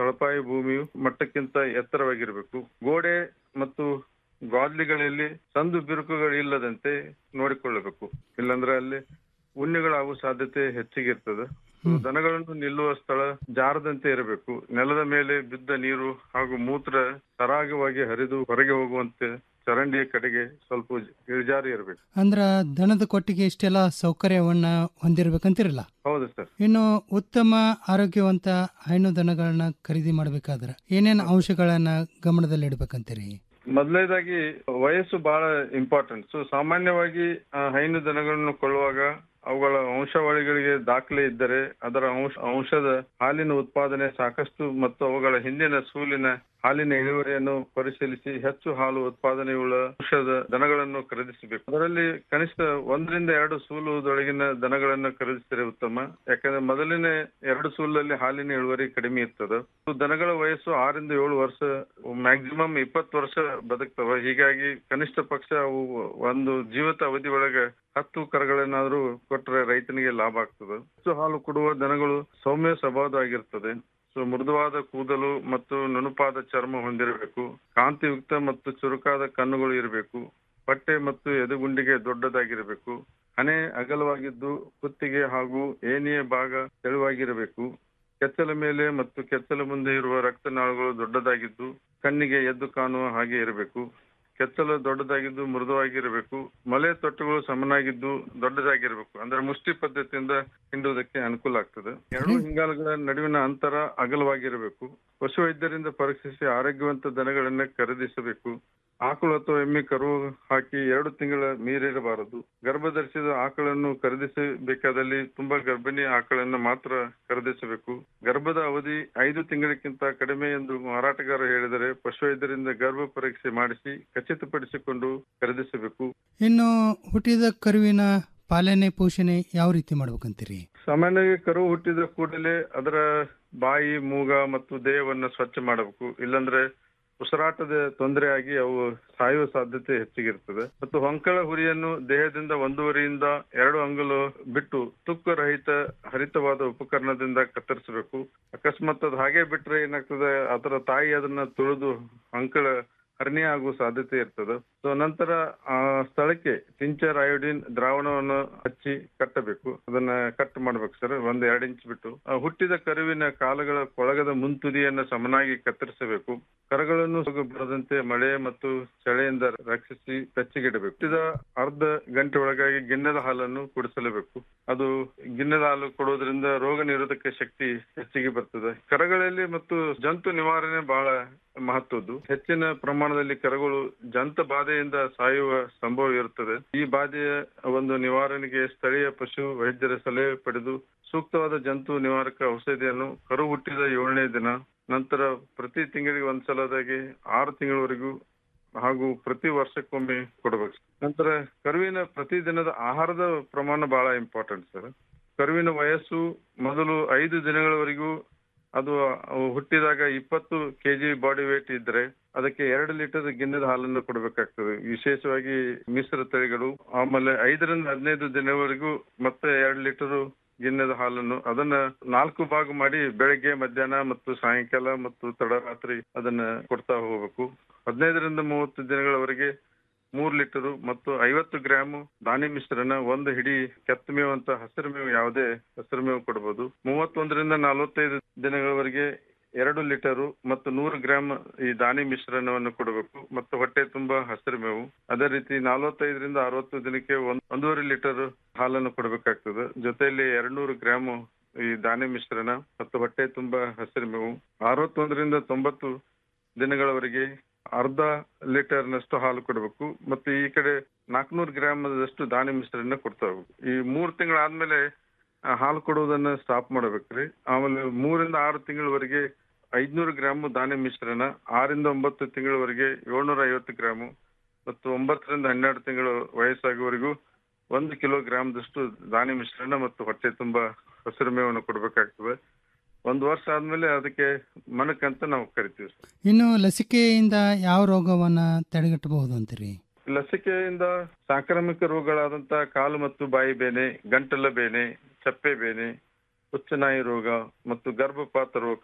ತಳಪಾಯಿ ಭೂಮಿಯು ಮಟ್ಟಕ್ಕಿಂತ ಎತ್ತರವಾಗಿರಬೇಕು ಗೋಡೆ ಮತ್ತು ಗಾದ್ಲಿಗಳಲ್ಲಿ ಸಂದು ಬಿರುಕುಗಳು ಇಲ್ಲದಂತೆ ನೋಡಿಕೊಳ್ಳಬೇಕು ಇಲ್ಲಾಂದ್ರೆ ಅಲ್ಲಿ ಉಣ್ಣೆಗಳಾಗುವ ಸಾಧ್ಯತೆ ಹೆಚ್ಚಿಗೆ ಇರ್ತದೆ ದನಗಳನ್ನು ನಿಲ್ಲುವ ಸ್ಥಳ ಜಾರದಂತೆ ಇರಬೇಕು ನೆಲದ ಮೇಲೆ ಬಿದ್ದ ನೀರು ಹಾಗೂ ಮೂತ್ರ ಸರಾಗವಾಗಿ ಹರಿದು ಹೊರಗೆ ಹೋಗುವಂತೆ ಚರಂಡಿಯ ಕಡೆಗೆ ಸ್ವಲ್ಪ ಇಳಿಜಾರಿ ಇರಬೇಕು ಅಂದ್ರ ದನದ ಕೊಟ್ಟಿಗೆ ಇಷ್ಟೆಲ್ಲ ಸೌಕರ್ಯವನ್ನ ಹೊಂದಿರ್ಬೇಕಂತಿರಲ್ಲ ಹೌದು ಸರ್ ಇನ್ನು ಉತ್ತಮ ಆರೋಗ್ಯವಂತ ಹೈನು ದನಗಳನ್ನ ಖರೀದಿ ಮಾಡ್ಬೇಕಾದ್ರ ಏನೇನ್ ಅಂಶಗಳನ್ನ ಗಮನದಲ್ಲಿ ಇಡ್ಬೇಕಂತೀರಿ ಮೊದಲನೇದಾಗಿ ವಯಸ್ಸು ಬಹಳ ಇಂಪಾರ್ಟೆಂಟ್ ಸೊ ಸಾಮಾನ್ಯವಾಗಿ ಆ, ಹೈನು ದನಗಳನ್ನು ಕೊಳ್ಳುವಾಗ ಅವುಗಳ ವಂಶಾವಳಿಗಳಿಗೆ ದಾಖಲೆ ಇದ್ದರೆ ಅದರ ಅಂಶ ಅಂಶದ ಹಾಲಿನ ಉತ್ಪಾದನೆ ಸಾಕಷ್ಟು ಮತ್ತು ಅವುಗಳ ಹಿಂದಿನ ಸೂಲಿನ ಹಾಲಿನ ಇಳುವರಿಯನ್ನು ಪರಿಶೀಲಿಸಿ ಹೆಚ್ಚು ಹಾಲು ಉತ್ಪಾದನೆಯುಳ್ಳ ಅಂಶದ ದನಗಳನ್ನು ಖರೀದಿಸಬೇಕು ಅದರಲ್ಲಿ ಕನಿಷ್ಠ ಒಂದರಿಂದ ಎರಡು ಸೂಲುದೊಳಗಿನ ದನಗಳನ್ನು ಖರೀದಿಸಿದರೆ ಉತ್ತಮ ಯಾಕಂದ್ರೆ ಮೊದಲಿನ ಎರಡು ಸೂಲಲ್ಲಿ ಹಾಲಿನ ಇಳುವರಿ ಕಡಿಮೆ ಇರ್ತದೆ ದನಗಳ ವಯಸ್ಸು ಆರಿಂದ ಏಳು ವರ್ಷ ಮ್ಯಾಕ್ಸಿಮಮ್ ಇಪ್ಪತ್ತು ವರ್ಷ ಬದುಕ್ತವ ಹೀಗಾಗಿ ಕನಿಷ್ಠ ಪಕ್ಷ ಅವು ಒಂದು ಜೀವಿತ ಅವಧಿ ಒಳಗೆ ಹತ್ತು ಕರಗಳನ್ನಾದ್ರೂ ಕೊಟ್ಟರೆ ರೈತನಿಗೆ ಲಾಭ ಆಗ್ತದೆ ಹೆಚ್ಚು ಹಾಲು ಕೊಡುವ ದನಗಳು ಸೌಮ್ಯ ಸ್ವಭಾವದಾಗಿರ್ತದೆ ಸೊ ಮೃದುವಾದ ಕೂದಲು ಮತ್ತು ನುಣುಪಾದ ಚರ್ಮ ಹೊಂದಿರಬೇಕು ಕಾಂತಿಯುಕ್ತ ಮತ್ತು ಚುರುಕಾದ ಕಣ್ಣುಗಳು ಇರಬೇಕು ಪಟ್ಟೆ ಮತ್ತು ಎದೆಗುಂಡಿಗೆ ದೊಡ್ಡದಾಗಿರಬೇಕು ಹಣೆ ಅಗಲವಾಗಿದ್ದು ಕುತ್ತಿಗೆ ಹಾಗೂ ಏನಿಯ ಭಾಗ ತೆಳುವಾಗಿರಬೇಕು ಕೆಚ್ಚಲ ಮೇಲೆ ಮತ್ತು ಕೆಚ್ಚಲ ಮುಂದೆ ಇರುವ ರಕ್ತನಾಳಗಳು ದೊಡ್ಡದಾಗಿದ್ದು ಕಣ್ಣಿಗೆ ಎದ್ದು ಕಾಣುವ ಹಾಗೆ ಇರಬೇಕು ಕೆಚ್ಚಲು ದೊಡ್ಡದಾಗಿದ್ದು ಮೃದುವಾಗಿರಬೇಕು ಮಲೆ ತೊಟ್ಟುಗಳು ಸಮನಾಗಿದ್ದು ದೊಡ್ಡದಾಗಿರಬೇಕು ಅಂದ್ರೆ ಮುಷ್ಟಿ ಪದ್ಧತಿಯಿಂದ ಹಿಂಡುವುದಕ್ಕೆ ಅನುಕೂಲ ಆಗ್ತದೆ ಎರಡು ಹಿಂಗಾಲುಗಳ ನಡುವಿನ ಅಂತರ ಅಗಲವಾಗಿರಬೇಕು ಪಶುವೈದ್ಯರಿಂದ ಪರೀಕ್ಷಿಸಿ ಆರೋಗ್ಯವಂತ ದನಗಳನ್ನ ಖರೀದಿಸಬೇಕು ಆಕಳು ಅಥವಾ ಎಮ್ಮೆ ಕರು ಹಾಕಿ ಎರಡು ತಿಂಗಳ ಮೀರಿರಬಾರದು ಗರ್ಭ ಧರಿಸಿದ ಆಕಳನ್ನು ಖರೀದಿಸಬೇಕಾದಲ್ಲಿ ತುಂಬಾ ಗರ್ಭಿಣಿ ಆಕಳನ್ನು ಮಾತ್ರ ಖರೀದಿಸಬೇಕು ಗರ್ಭದ ಅವಧಿ ಐದು ತಿಂಗಳಿಗಿಂತ ಕಡಿಮೆ ಎಂದು ಮಾರಾಟಗಾರ ಹೇಳಿದರೆ ಪಶುವೈದ್ಯರಿಂದ ಗರ್ಭ ಪರೀಕ್ಷೆ ಮಾಡಿಸಿ ಖಚಿತಪಡಿಸಿಕೊಂಡು ಖರೀದಿಸಬೇಕು ಇನ್ನು ಹುಟ್ಟಿದ ಕರುವಿನ ಪಾಲನೆ ಪೋಷಣೆ ಯಾವ ರೀತಿ ಮಾಡ್ಬೇಕಂತೀರಿ ಸಾಮಾನ್ಯವಾಗಿ ಕರು ಹುಟ್ಟಿದ ಕೂಡಲೇ ಅದರ ಬಾಯಿ ಮೂಗ ಮತ್ತು ದೇಹವನ್ನು ಸ್ವಚ್ಛ ಮಾಡಬೇಕು ಇಲ್ಲಾಂದ್ರೆ ಉಸಿರಾಟದ ತೊಂದರೆ ಆಗಿ ಅವು ಸಾಯುವ ಸಾಧ್ಯತೆ ಹೆಚ್ಚಿಗಿರ್ತದೆ ಮತ್ತು ಹೊಂಕಳ ಹುರಿಯನ್ನು ದೇಹದಿಂದ ಒಂದೂವರೆಯಿಂದ ಎರಡು ಅಂಗುಲು ಬಿಟ್ಟು ತುಕ್ಕು ರಹಿತ ಹರಿತವಾದ ಉಪಕರಣದಿಂದ ಕತ್ತರಿಸಬೇಕು ಅಕಸ್ಮಾತ್ ಅದು ಹಾಗೆ ಬಿಟ್ರೆ ಏನಾಗ್ತದೆ ಅದರ ತಾಯಿ ಅದನ್ನ ತುಳಿದು ಅಂಕಳ ಹರ್ನಿಯ ಆಗುವ ಸಾಧ್ಯತೆ ಇರ್ತದೆ ಸೊ ನಂತರ ಆ ಸ್ಥಳಕ್ಕೆ ಟಿಂಚರ್ ಅಯೋಡಿನ್ ದ್ರಾವಣವನ್ನು ಹಚ್ಚಿ ಕಟ್ಟಬೇಕು ಅದನ್ನ ಕಟ್ ಮಾಡ್ಬೇಕು ಸರ್ ಒಂದ್ ಎರಡ್ ಇಂಚ್ ಬಿಟ್ಟು ಆ ಹುಟ್ಟಿದ ಕರುವಿನ ಕಾಲುಗಳ ಕೊಳಗದ ಮುಂತುದಿಯನ್ನು ಸಮನಾಗಿ ಕತ್ತರಿಸಬೇಕು ಕರುಗಳನ್ನು ಸೋಗು ಬರದಂತೆ ಮಳೆ ಮತ್ತು ಚಳಿಯಿಂದ ರಕ್ಷಿಸಿ ಬೆಚ್ಚಗಿಡಬೇಕು ಹುಟ್ಟಿದ ಅರ್ಧ ಗಂಟೆ ಒಳಗಾಗಿ ಗಿಣ್ಣದ ಹಾಲನ್ನು ಕುಡಿಸಲೇಬೇಕು ಅದು ಗಿಣ್ಣದ ಹಾಲು ಕೊಡೋದ್ರಿಂದ ರೋಗ ನಿರೋಧಕ ಶಕ್ತಿ ಹೆಚ್ಚಿಗೆ ಬರ್ತದೆ ಕರಗಳಲ್ಲಿ ಮತ್ತು ಜಂತು ನಿವಾರಣೆ ಬಹಳ ಮಹತ್ವದ್ದು ಹೆಚ್ಚಿನ ಪ್ರಮಾಣದಲ್ಲಿ ಕರಗಳು ಜಂತ ಬಾಧೆಯಿಂದ ಸಾಯುವ ಸಂಭವ ಇರುತ್ತದೆ ಈ ಬಾಧೆಯ ಒಂದು ನಿವಾರಣೆಗೆ ಸ್ಥಳೀಯ ಪಶು ವೈದ್ಯರ ಸಲಹೆ ಪಡೆದು ಸೂಕ್ತವಾದ ಜಂತು ನಿವಾರಕ ಔಷಧಿಯನ್ನು ಕರು ಹುಟ್ಟಿದ ಏಳನೇ ದಿನ ನಂತರ ಪ್ರತಿ ತಿಂಗಳಿಗೆ ಒಂದ್ಸಲದಾಗಿ ಆರು ತಿಂಗಳವರೆಗೂ ಹಾಗೂ ಪ್ರತಿ ವರ್ಷಕ್ಕೊಮ್ಮೆ ಕೊಡಬೇಕು ನಂತರ ಕರುವಿನ ಪ್ರತಿದಿನದ ಆಹಾರದ ಪ್ರಮಾಣ ಬಹಳ ಇಂಪಾರ್ಟೆಂಟ್ ಸರ್ ಕರುವಿನ ವಯಸ್ಸು ಮೊದಲು ಐದು ದಿನಗಳವರೆಗೂ ಅದು ಅವು ಹುಟ್ಟಿದಾಗ ಇಪ್ಪತ್ತು ಕೆಜಿ ಬಾಡಿ ವೇಟ್ ಇದ್ರೆ ಅದಕ್ಕೆ ಎರಡು ಲೀಟರ್ ಗಿಣ್ಣದ ಹಾಲನ್ನು ಕೊಡಬೇಕಾಗ್ತದೆ ವಿಶೇಷವಾಗಿ ಮಿಶ್ರ ತಳಿಗಳು ಆಮೇಲೆ ಐದರಿಂದ ಹದಿನೈದು ದಿನವರೆಗೂ ಮತ್ತೆ ಎರಡು ಲೀಟರ್ ಗಿಣ್ಣದ ಹಾಲನ್ನು ಅದನ್ನ ನಾಲ್ಕು ಭಾಗ ಮಾಡಿ ಬೆಳಗ್ಗೆ ಮಧ್ಯಾಹ್ನ ಮತ್ತು ಸಾಯಂಕಾಲ ಮತ್ತು ತಡರಾತ್ರಿ ಅದನ್ನ ಕೊಡ್ತಾ ಹೋಗ್ಬೇಕು ಹದಿನೈದರಿಂದ ಮೂವತ್ತು ದಿನಗಳವರೆಗೆ ಮೂರ್ ಲೀಟರ್ ಮತ್ತು ಐವತ್ತು ಗ್ರಾಮ್ ದಾನಿ ಮಿಶ್ರಣ ಒಂದು ಹಿಡಿ ಕೆತ್ತ ಮೇವು ಅಂತ ಹಸಿರು ಮೇವು ಯಾವುದೇ ಹಸಿರು ಮೇವು ಕೊಡಬಹುದು ಮೂವತ್ತೊಂದರಿಂದ ನಲವತ್ತೈದು ದಿನಗಳವರೆಗೆ ಎರಡು ಲೀಟರ್ ಮತ್ತು ನೂರು ಗ್ರಾಮ್ ಈ ದಾನಿ ಮಿಶ್ರಣವನ್ನು ಕೊಡಬೇಕು ಮತ್ತು ಹೊಟ್ಟೆ ತುಂಬಾ ಹಸಿರು ಮೇವು ಅದೇ ರೀತಿ ನಲವತ್ತೈದರಿಂದ ಅರವತ್ತು ದಿನಕ್ಕೆ ಒಂದ್ ಒಂದೂವರೆ ಲೀಟರ್ ಹಾಲನ್ನು ಕೊಡಬೇಕಾಗ್ತದೆ ಜೊತೆಯಲ್ಲಿ ಎರಡ್ನೂರು ಗ್ರಾಮ್ ಈ ದಾನಿ ಮಿಶ್ರಣ ಮತ್ತು ಹೊಟ್ಟೆ ತುಂಬಾ ಹಸಿರು ಮೇವು ಅರವತ್ತೊಂದರಿಂದ ತೊಂಬತ್ತು ದಿನಗಳವರೆಗೆ ಅರ್ಧ ಲೀಟರ್ ನಷ್ಟು ಹಾಲು ಕೊಡಬೇಕು ಮತ್ತು ಈ ಕಡೆ ನಾಲ್ಕನೂರು ಗ್ರಾಮದಷ್ಟು ದಾನಿ ಮಿಶ್ರಣ ಕೊಡ್ತಾ ಹೋಗ್ಬೇಕು ಈ ಮೂರ್ ತಿಂಗಳಾದ್ಮೇಲೆ ಆ, ಹಾಲು ಕೊಡುವುದನ್ನ ಸ್ಟಾಪ್ ಮಾಡಬೇಕ್ರಿ ಆಮೇಲೆ ಮೂರಿಂದ ಆರು ತಿಂಗಳವರೆಗೆ ಐದ್ನೂರು ಗ್ರಾಮ್ ದಾನಿ ಮಿಶ್ರಣ ಆರಿಂದ ಒಂಬತ್ತು ತಿಂಗಳವರೆಗೆ ಏಳ್ನೂರ ಐವತ್ತು ಗ್ರಾಮು ಮತ್ತು ಒಂಬತ್ತರಿಂದ ಹನ್ನೆರಡು ತಿಂಗಳು ವಯಸ್ಸಾಗುವವರೆಗೂ ಒಂದು ಕಿಲೋ ಗ್ರಾಮ್ದಷ್ಟು ದಾನಿ ಮಿಶ್ರಣ ಮತ್ತು ಹೊಟ್ಟೆ ತುಂಬಾ ಹಸಿರು ಮೇವನ್ನು ಕೊಡಬೇಕಾಗ್ತದೆ ಒಂದು ವರ್ಷ ಆದ್ಮೇಲೆ ಅದಕ್ಕೆ ಮನಕ್ ಅಂತ ನಾವು ಕರಿತೀವಿ ಸರ್ ಇನ್ನು ಲಸಿಕೆಯಿಂದ ಯಾವ ರೋಗವನ್ನ ತಡೆಗಟ್ಟಬಹುದು ಅಂತೀರಿ ಲಸಿಕೆಯಿಂದ ಸಾಂಕ್ರಾಮಿಕ ರೋಗಗಳಾದಂತ ಕಾಲು ಮತ್ತು ಬಾಯಿ ಬೇನೆ ಗಂಟಲ ಬೇನೆ ಚಪ್ಪೆ ಬೇನೆ ಹುಚ್ಚನಾಯಿ ರೋಗ ಮತ್ತು ಗರ್ಭಪಾತ ರೋಗ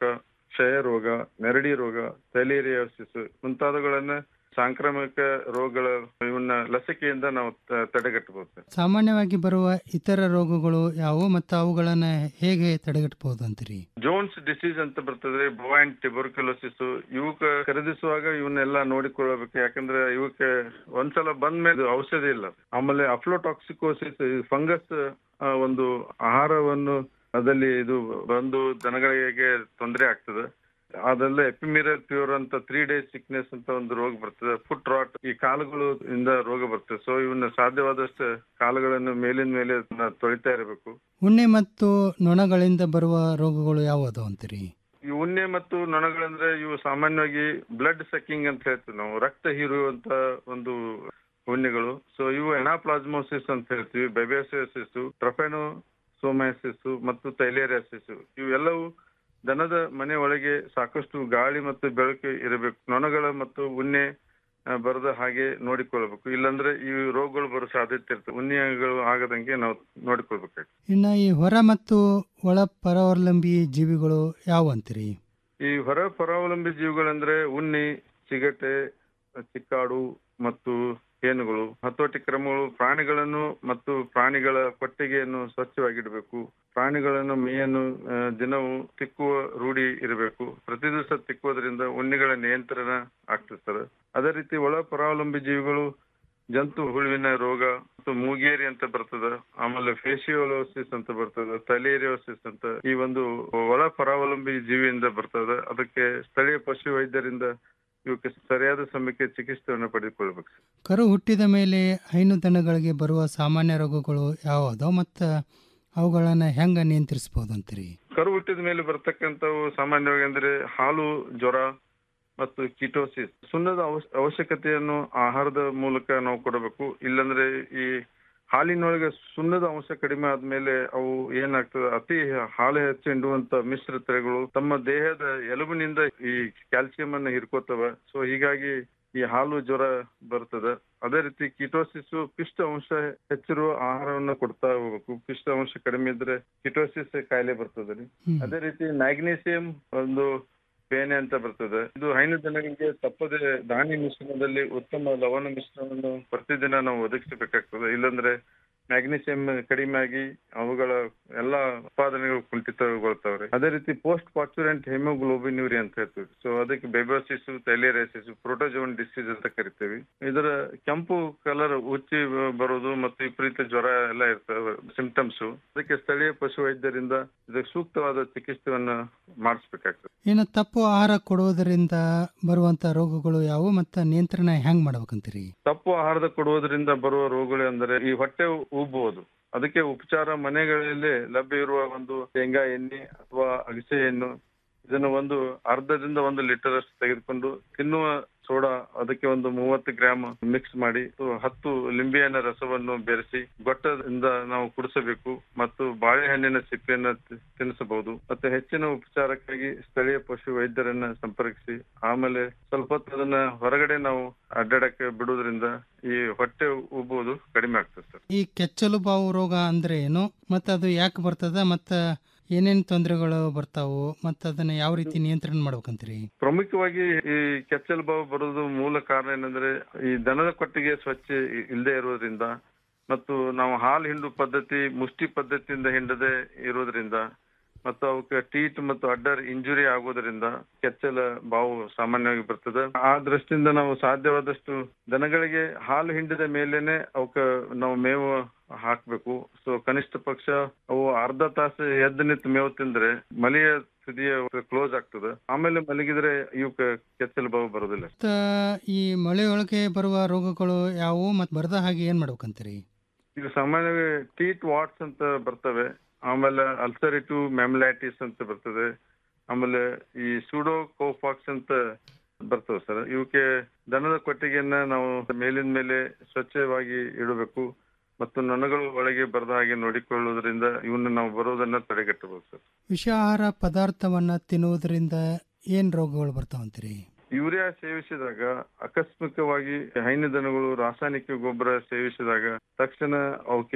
ಕ್ಷಯ ರೋಗ ನೆರಡಿ ರೋಗ ಥೈಲೇರಿಯೋಸಿಸ್ ಮುಂತಾದವುಗಳನ್ನ ಸಾಂಕ್ರಾಮಿಕ ರೋಗಗಳ ಇವನ್ನ ಲಸಿಕೆಯಿಂದ ನಾವು ತ- ತಡೆಗಟ್ಟಬಹುದು ಸರ್ ಸಾಮಾನ್ಯವಾಗಿ ಬರುವ ಇತರ ರೋಗಗಳು ಯಾವುವು ಮತ್ತು ಅವುಗಳನ್ನ ಹೇಗೆ ತಡೆಗಟ್ಟಬಹುದು ಅಂತೀರಿ ಜೋನ್ಸ್ ಡಿಸೀಸ್ ಅಂತ ಬರ್ತದೆ ಬೊವೈನ್ ಟ್ಯೂಬರ್ಕ್ಯುಲೋಸಿಸ್ ಇವಕ್ಕ ಖರೀದಿಸುವಾಗ ಇವನ್ನೆಲ್ಲ ನೋಡಿಕೊಳ್ಳಬೇಕು ಯಾಕಂದ್ರೆ ಇವಕ್ಕೆ ಒಂದ್ಸಲ ಬಂದ ಮೇಲೆ ಔಷಧಿ ಇಲ್ಲ ಆಮೇಲೆ ಅಫ್ಲೋಟಾಕ್ಸಿಕೋಸಿಸ್ ಫಂಗಸ್ ಒಂದು ಆಹಾರವನ್ನು ಅದಲ್ಲಿ ಇದು ಬಂದು ದನಗಳಿಗೆ ತೊಂದರೆ ಆಗ್ತದೆ ಅದೆಲ್ಲ ಎಪಿಮಿರಲ್ ಪ್ಯೂರ್ ಅಂತ ತ್ರೀ ಡೇಸ್ ಸಿಕ್ನೆಸ್ ಅಂತ ಒಂದು ರೋಗ ಬರ್ತದೆ ಫುಟ್ ರಾಟ್ ಈ ಕಾಲುಗಳು ಇಂದ ರೋಗ ಬರ್ತದೆ ಸೊ ಇವನ್ನ ಸಾಧ್ಯವಾದಷ್ಟು ಕಾಲುಗಳನ್ನು ಮೇಲಿನ ಮೇಲೆ ಅದನ್ನ ತೊಳಿತಾ ಇರಬೇಕು ಉಣ್ಣೆ ಮತ್ತು ನೊಣಗಳಿಂದ ಬರುವ ರೋಗಗಳು ಯಾವುವು ಅಂತೀರಿ ಈ ಉಣ್ಣೆ ಮತ್ತು ನೊಣಗಳಂದ್ರೆ ಇವು ಸಾಮಾನ್ಯವಾಗಿ ಬ್ಲಡ್ ಸಕ್ಕಿಂಗ್ ಅಂತ ಹೇಳ್ತೀವಿ ನಾವು ರಕ್ತ ಹೀರುವಂತ ಒಂದು ಉಣ್ಣೆಗಳು ಸೊ ಇವು ಎನಾಪ್ಲಾಸ್ಮೋಸಿಸ್ ಅಂತ ಹೇಳ್ತೀವಿ ಬೆಬೇಸಿಸ್ ಟ್ರಫೆನೋ ಸೋಮೈಸಿಸ್ ಮತ್ತು ತೈಲೇರಿಯಾಸಿಸ್ ಇವೆಲ್ಲವೂ ದನದ ಮನೆ ಒಳಗೆ ಸಾಕಷ್ಟು ಗಾಳಿ ಮತ್ತು ಬೆಳಕು ಇರಬೇಕು ನೊಣಗಳ ಮತ್ತು ಉಣ್ಣೆ ಆ, ಬರದ ಹಾಗೆ ನೋಡಿಕೊಳ್ಬೇಕು ಇಲ್ಲಾಂದ್ರೆ ಈ ರೋಗಗಳು ಬರೋ ಸಾಧ್ಯತೆ ಇರ್ತದೆ ಉಣ್ಣೆಗಳು ಆಗದಂಗೆ ನಾವು ನೋಡಿಕೊಳ್ಬೇಕಾಗ್ತದೆ ಇನ್ನು ಈ ಹೊರ ಮತ್ತು ಒಳ ಪರಾವಲಂಬಿ ಜೀವಿಗಳು ಯಾವ ಅಂತೀರಿ ಈ ಹೊರ ಪರಾವಲಂಬಿ ಜೀವಿಗಳಂದ್ರೆ ಉಣ್ಣಿ ಚಿಗಟೆ ಚಿಕ್ಕಾಡು ಮತ್ತು ಹೇನುಗಳು ಹತೋಟಿ ಕ್ರಮಗಳು ಪ್ರಾಣಿಗಳನ್ನು ಮತ್ತು ಪ್ರಾಣಿಗಳ ಕೊಟ್ಟಿಗೆಯನ್ನು ಸ್ವಚ್ಛವಾಗಿಡಬೇಕು ಪ್ರಾಣಿಗಳನ್ನು ಮೇಯನ್ನು ಆ, ದಿನವೂ ತಿಕ್ಕುವ ರೂಢಿ ಇರಬೇಕು ಪ್ರತಿ ದಿವಸ ತಿಕ್ಕುವುದರಿಂದ ಉಣ್ಣಿಗಳ ನಿಯಂತ್ರಣ ಆಗ್ತದೆ ಸರ್ ಅದೇ ರೀತಿ ಒಳ ಪರಾವಲಂಬಿ ಜೀವಿಗಳು ಜಂತು ಹುಳುವಿನ ರೋಗ ಮತ್ತು ಮೂಗೇರಿ ಅಂತ ಬರ್ತದ ಆಮೇಲೆ ಫೇಶಿಯೋಲೋಸಿಸ್ ಅಂತ ಬರ್ತದ ತಲೇರಿಯೋಸಿಸ್ ಅಂತ ಈ ಒಂದು ಒಳ ಪರಾವಲಂಬಿ ಜೀವಿಯಿಂದ ಬರ್ತದ ಅದಕ್ಕೆ ಸ್ಥಳೀಯ ಪಶು ವೈದ್ಯರಿಂದ ಇವಕ್ಕೆ ಸರಿಯಾದ ಸಮಯಕ್ಕೆ ಚಿಕಿತ್ಸೆಯನ್ನು ಪಡೆದುಕೊಳ್ಬೇಕು ಸರ್. ಕರು ಹುಟ್ಟಿದ ಮೇಲೆ ಹೈನು ದನಗಳಿಗೆ ಬರುವ ಸಾಮಾನ್ಯ ರೋಗಗಳು ಯಾವುವು ಮತ್ತು ಅವುಗಳನ್ನು ಹೆಂಗೆ ನಿಯಂತ್ರಿಸ್ಬೋದು ಅಂತೀರಿ ಕರು ಹುಟ್ಟಿದ ಮೇಲೆ ಬರ್ತಕ್ಕಂಥವು ಸಾಮಾನ್ಯವಾಗಿ ಅಂದ್ರೆ ಹಾಲು ಜ್ವರ ಮತ್ತು ಕಿಟೋಸಿಸ್ ಸುಣ್ಣದ ಅವಶ್ಯ- ಅವಶ್ಯಕತೆಯನ್ನು ಆಹಾರದ ಮೂಲಕ ನಾವು ಕೊಡಬೇಕು ಇಲ್ಲಂದ್ರೆ ಈ ಹಾಲಿನೊಳಗೆ ಸುಣ್ಣದ ಅಂಶ ಕಡಿಮೆ ಆದ್ಮೇಲೆ ಅವು ಏನಾಗ್ತದೆ ಅತಿ ಹಾಲು ಹೆಚ್ಚು ಹಿಂಡುವಂತ ಮಿಶ್ರ ತಳಿಗಳು ತಮ್ಮ ದೇಹದ ಎಲುಬಿನಿಂದ ಈ ಕ್ಯಾಲ್ಸಿಯಂ ಅನ್ನ ಹಿರ್ಕೋತವ ಸೊ ಹೀಗಾಗಿ ಈ ಹಾಲು ಜ್ವರ ಬರ್ತದೆ ಅದೇ ರೀತಿ ಕಿಟೋಸಿಸ್ ಪಿಷ್ಟ ಅಂಶ ಹೆಚ್ಚಿರುವ ಆಹಾರವನ್ನ ಕೊಡ್ತಾ ಹೋಗ್ಬೇಕು ಪಿಷ್ಟ ಅಂಶ ಕಡಿಮೆ ಇದ್ರೆ ಕಿಟೋಸಿಸ್ ಕಾಯಿಲೆ ಬರ್ತದೆ ರೀ ಅದೇ ರೀತಿ ಮ್ಯಾಗ್ನೀಸಿಯಂ ಒಂದು ಬೇನೆ ಅಂತ ಬರ್ತದೆ ಇದು ಹೈನು ದನಗಳಿಗೆ ತಪ್ಪದೆ ದಾನಿ ಮಿಶ್ರಣದಲ್ಲಿ ಉತ್ತಮ ಲವಣ ಮಿಶ್ರಣವನ್ನು ಪ್ರತಿದಿನ ನಾವು ಒದಗಿಸಬೇಕಾಗ್ತದೆ ಇಲ್ಲಾಂದ್ರೆ ಮ್ಯಾಗ್ನೀಸಿಯಂ ಕಡಿಮೆ ಆಗಿ ಅವುಗಳ ಎಲ್ಲಾ ಉತ್ಪಾದನೆಗಳು ಕುಂಠಿತಗೊಳ್ತಾವ್ರೆ ಅದೇ ರೀತಿ ಪೋಸ್ಟ್ ಪಾಚುರೆಂಟ್ ಹೆಮೋಗ್ಲೋಬಿನ್ಯೂರಿ ಅಂತ ಹೇಳ್ತೀವಿ ಸೊ ಅದಕ್ಕೆ ಬೆಬೋಸಿಸ್ ತೈಲೇರೈಸಿಸ್ ಪ್ರೋಟೋಜೋನ್ ಡಿಸೀಸ್ ಅಂತ ಕರಿತೀವಿ ಇದರ ಕೆಂಪು ಕಲರ್ ಉಚ್ಚಿ ಬರೋದು ಮತ್ತು ವಿಪರೀತ ಜ್ವರ ಎಲ್ಲ ಇರ್ತವೆ ಸಿಂಪ್ಟಮ್ಸ್ ಅದಕ್ಕೆ ಸ್ಥಳೀಯ ಪಶು ವೈದ್ಯರಿಂದ ಇದಕ್ಕೆ ಸೂಕ್ತವಾದ ಚಿಕಿತ್ಸೆಯನ್ನ ಮಾಡಿಸ್ಬೇಕಾಗ್ತದೆ ಇನ್ನು ತಪ್ಪು ಆಹಾರ ಕೊಡುವುದರಿಂದ ಬರುವಂಥ ರೋಗಗಳು ಯಾವುವು ಮತ್ತು ನಿಯಂತ್ರಣ ಹೆಂಗೆ ಮಾಡ್ಬೇಕಂತೀರಿ ತಪ್ಪು ಆಹಾರದ ಕೊಡುವುದರಿಂದ ಬರುವ ರೋಗಗಳು ಅಂದರೆ ಈ ಹೊಟ್ಟೆ ಉಬ್ಬುವುದು ಅದಕ್ಕೆ ಉಪಚಾರ ಮನೆಗಳಲ್ಲಿ ಲಭ್ಯ ಇರುವ ಒಂದು ಶೇಂಗಾ ಎಣ್ಣೆ ಅಥವಾ ಅಗಸೆ ಎಣ್ಣು ಇದನ್ನು ಒಂದು ಅರ್ಧದಿಂದ ಒಂದು ಲೀಟರ್ ಅಷ್ಟು ತೆಗೆದುಕೊಂಡು ತಿನ್ನುವ ಸೋಡಾ ಅದಕ್ಕೆ ಒಂದು ಮೂವತ್ತು ಗ್ರಾಮ್ ಮಿಕ್ಸ್ ಮಾಡಿ ಹತ್ತು ಲಿಂಬೆಹಣ್ಣಿನ ರಸವನ್ನು ಬೆರೆಸಿ ಗೊಟ್ಟದಿಂದ ನಾವು ಕುಡಿಸಬೇಕು ಮತ್ತು ಬಾಳೆಹಣ್ಣಿನ ಸಿಪ್ಪೆಯನ್ನ ತಿ- ತಿನ್ನಿಸಬಹುದು ಮತ್ತೆ ಹೆಚ್ಚಿನ ಉಪಚಾರಕ್ಕಾಗಿ ಸ್ಥಳೀಯ ಪಶು ವೈದ್ಯರನ್ನ ಸಂಪರ್ಕಿಸಿ ಆಮೇಲೆ ಸ್ವಲ್ಪ ಹೊತ್ತು ಅದನ್ನ ಹೊರಗಡೆ ನಾವು ಅಡ್ಡಾಡಕ್ಕೆ ಬಿಡುವುದರಿಂದ ಈ ಹೊಟ್ಟೆ ಉಬ್ಬುವುದು ಕಡಿಮೆ ಆಗ್ತದೆ ಸರ್ ಈ ಕೆಚ್ಚಲು ಬಾವು ರೋಗ ಅಂದ್ರೆ ಏನು ಮತ್ತು ಅದು ಯಾಕೆ ಬರ್ತದ ಮತ್ತು ಏನೇನು ತೊಂದರೆಗಳು ಬರ್ತಾವು ಮತ್ತು ಅದನ್ನು ಯಾವ ರೀತಿ ನಿಯಂತ್ರಣ ಮಾಡ್ಬೇಕಂತೀರಿ ಪ್ರಮುಖವಾಗಿ ಈ ಕೆಚ್ಚಲು ಬಾವು ಬರೋದು ಮೂಲ ಕಾರಣ ಏನಂದ್ರೆ ಈ ದನದ ಕೊಟ್ಟಿಗೆ ಸ್ವಚ್ಛ ಇ- ಇಲ್ಲದೆ ಇರೋದ್ರಿಂದ ಮತ್ತು ನಾವು ಹಾಲು ಹಿಂಡು ಪದ್ಧತಿ ಮುಷ್ಟಿ ಪದ್ಧತಿಯಿಂದ ಹಿಂಡದೆ ಇರೋದ್ರಿಂದ ಮತ್ತು ಅವಕ್ಕೆ ಟೀಟ್ ಮತ್ತು ಅಡ್ಡರ್ ಇಂಜುರಿ ಆಗೋದ್ರಿಂದ ಕೆಚ್ಚಲ ಬಾವು ಸಾಮಾನ್ಯವಾಗಿ ಬರ್ತದೆ ಆ ದೃಷ್ಟಿಯಿಂದ ನಾವು ಸಾಧ್ಯವಾದಷ್ಟು ದನಗಳಿಗೆ ಹಾಲು ಹಿಂಡಿದ ಮೇಲೇನೆ ಅವಕ್ಕ ನಾವು ಮೇವು ಹಾಕ್ಬೇಕು ಸೊ ಕನಿಷ್ಠ ಪಕ್ಷ ಅವು ಅರ್ಧ ತಾಸು ಎದ್ದು ನಿಂತು ಮೇವು ತಿಂದ್ರೆ ಮಲಿಯ ಸ್ಥಿತಿಯ ಕ್ಲೋಸ್ ಆಗ್ತದೆ ಆಮೇಲೆ ಮಲಗಿದ್ರೆ ಇವಕ್ಕೆ ಕೆಚ್ಚಲು ಬಾವು ಬರೋದಿಲ್ಲ ಮತ್ತು ಈ ಮಳೆಯೊಳಗೆ ಬರುವ ರೋಗಗಳು ಯಾವುವು ಮತ್ತು ಬರದ ಹಾಗೆ ಏನು ಮಾಡ್ಬೇಕಂತೀರಿ ಈಗ ಸಾಮಾನ್ಯವಾಗಿ ಟೀಟ್ ವಾಟ್ಸ್ ಅಂತ ಬರ್ತವೆ ಆಮೇಲೆ ಅಲ್ಸರಿಟಿವ್ ಮ್ಯಾಮ್ಲೈಟಿಸ್ ಅಂತ ಬರ್ತದೆ ಆಮೇಲೆ ಈ ಸೂಡೋ ಕೋಫಾಕ್ಸ್ ಅಂತ ಬರ್ತವೆ ಸರ್ ಇವಕ್ಕೆ ದನದ ಕೊಟ್ಟಿಗೆಯನ್ನ ನಾವು ಮೇಲಿನ ಮೇಲೆ ಸ್ವಚ್ಛವಾಗಿ ಇಡಬೇಕು ಮತ್ತು ನೊಣಗಳು ಒಳಗೆ ಬರದ ಹಾಗೆ ನೋಡಿಕೊಳ್ಳುವುದರಿಂದ ಇವನ್ನ ನಾವು ಬರೋದನ್ನ ತಡೆಗಟ್ಟಬಹುದು ಸರ್ ವಿಷಾಹಾರ ಪದಾರ್ಥವನ್ನು ತಿನ್ನುವುದರಿಂದ ಏನು ರೋಗಗಳು ಬರ್ತಾವಂತೀರಿ ಯೂರಿಯಾ ಸೇವಿಸಿದಾಗ ಆಕಸ್ಮಿಕವಾಗಿ ಹೈನು ದನಗಳು ರಾಸಾಯನಿಕ ಗೊಬ್ಬರ ಸೇವಿಸಿದಾಗ ತಕ್ಷಣ ಅವಕ್ಕೆ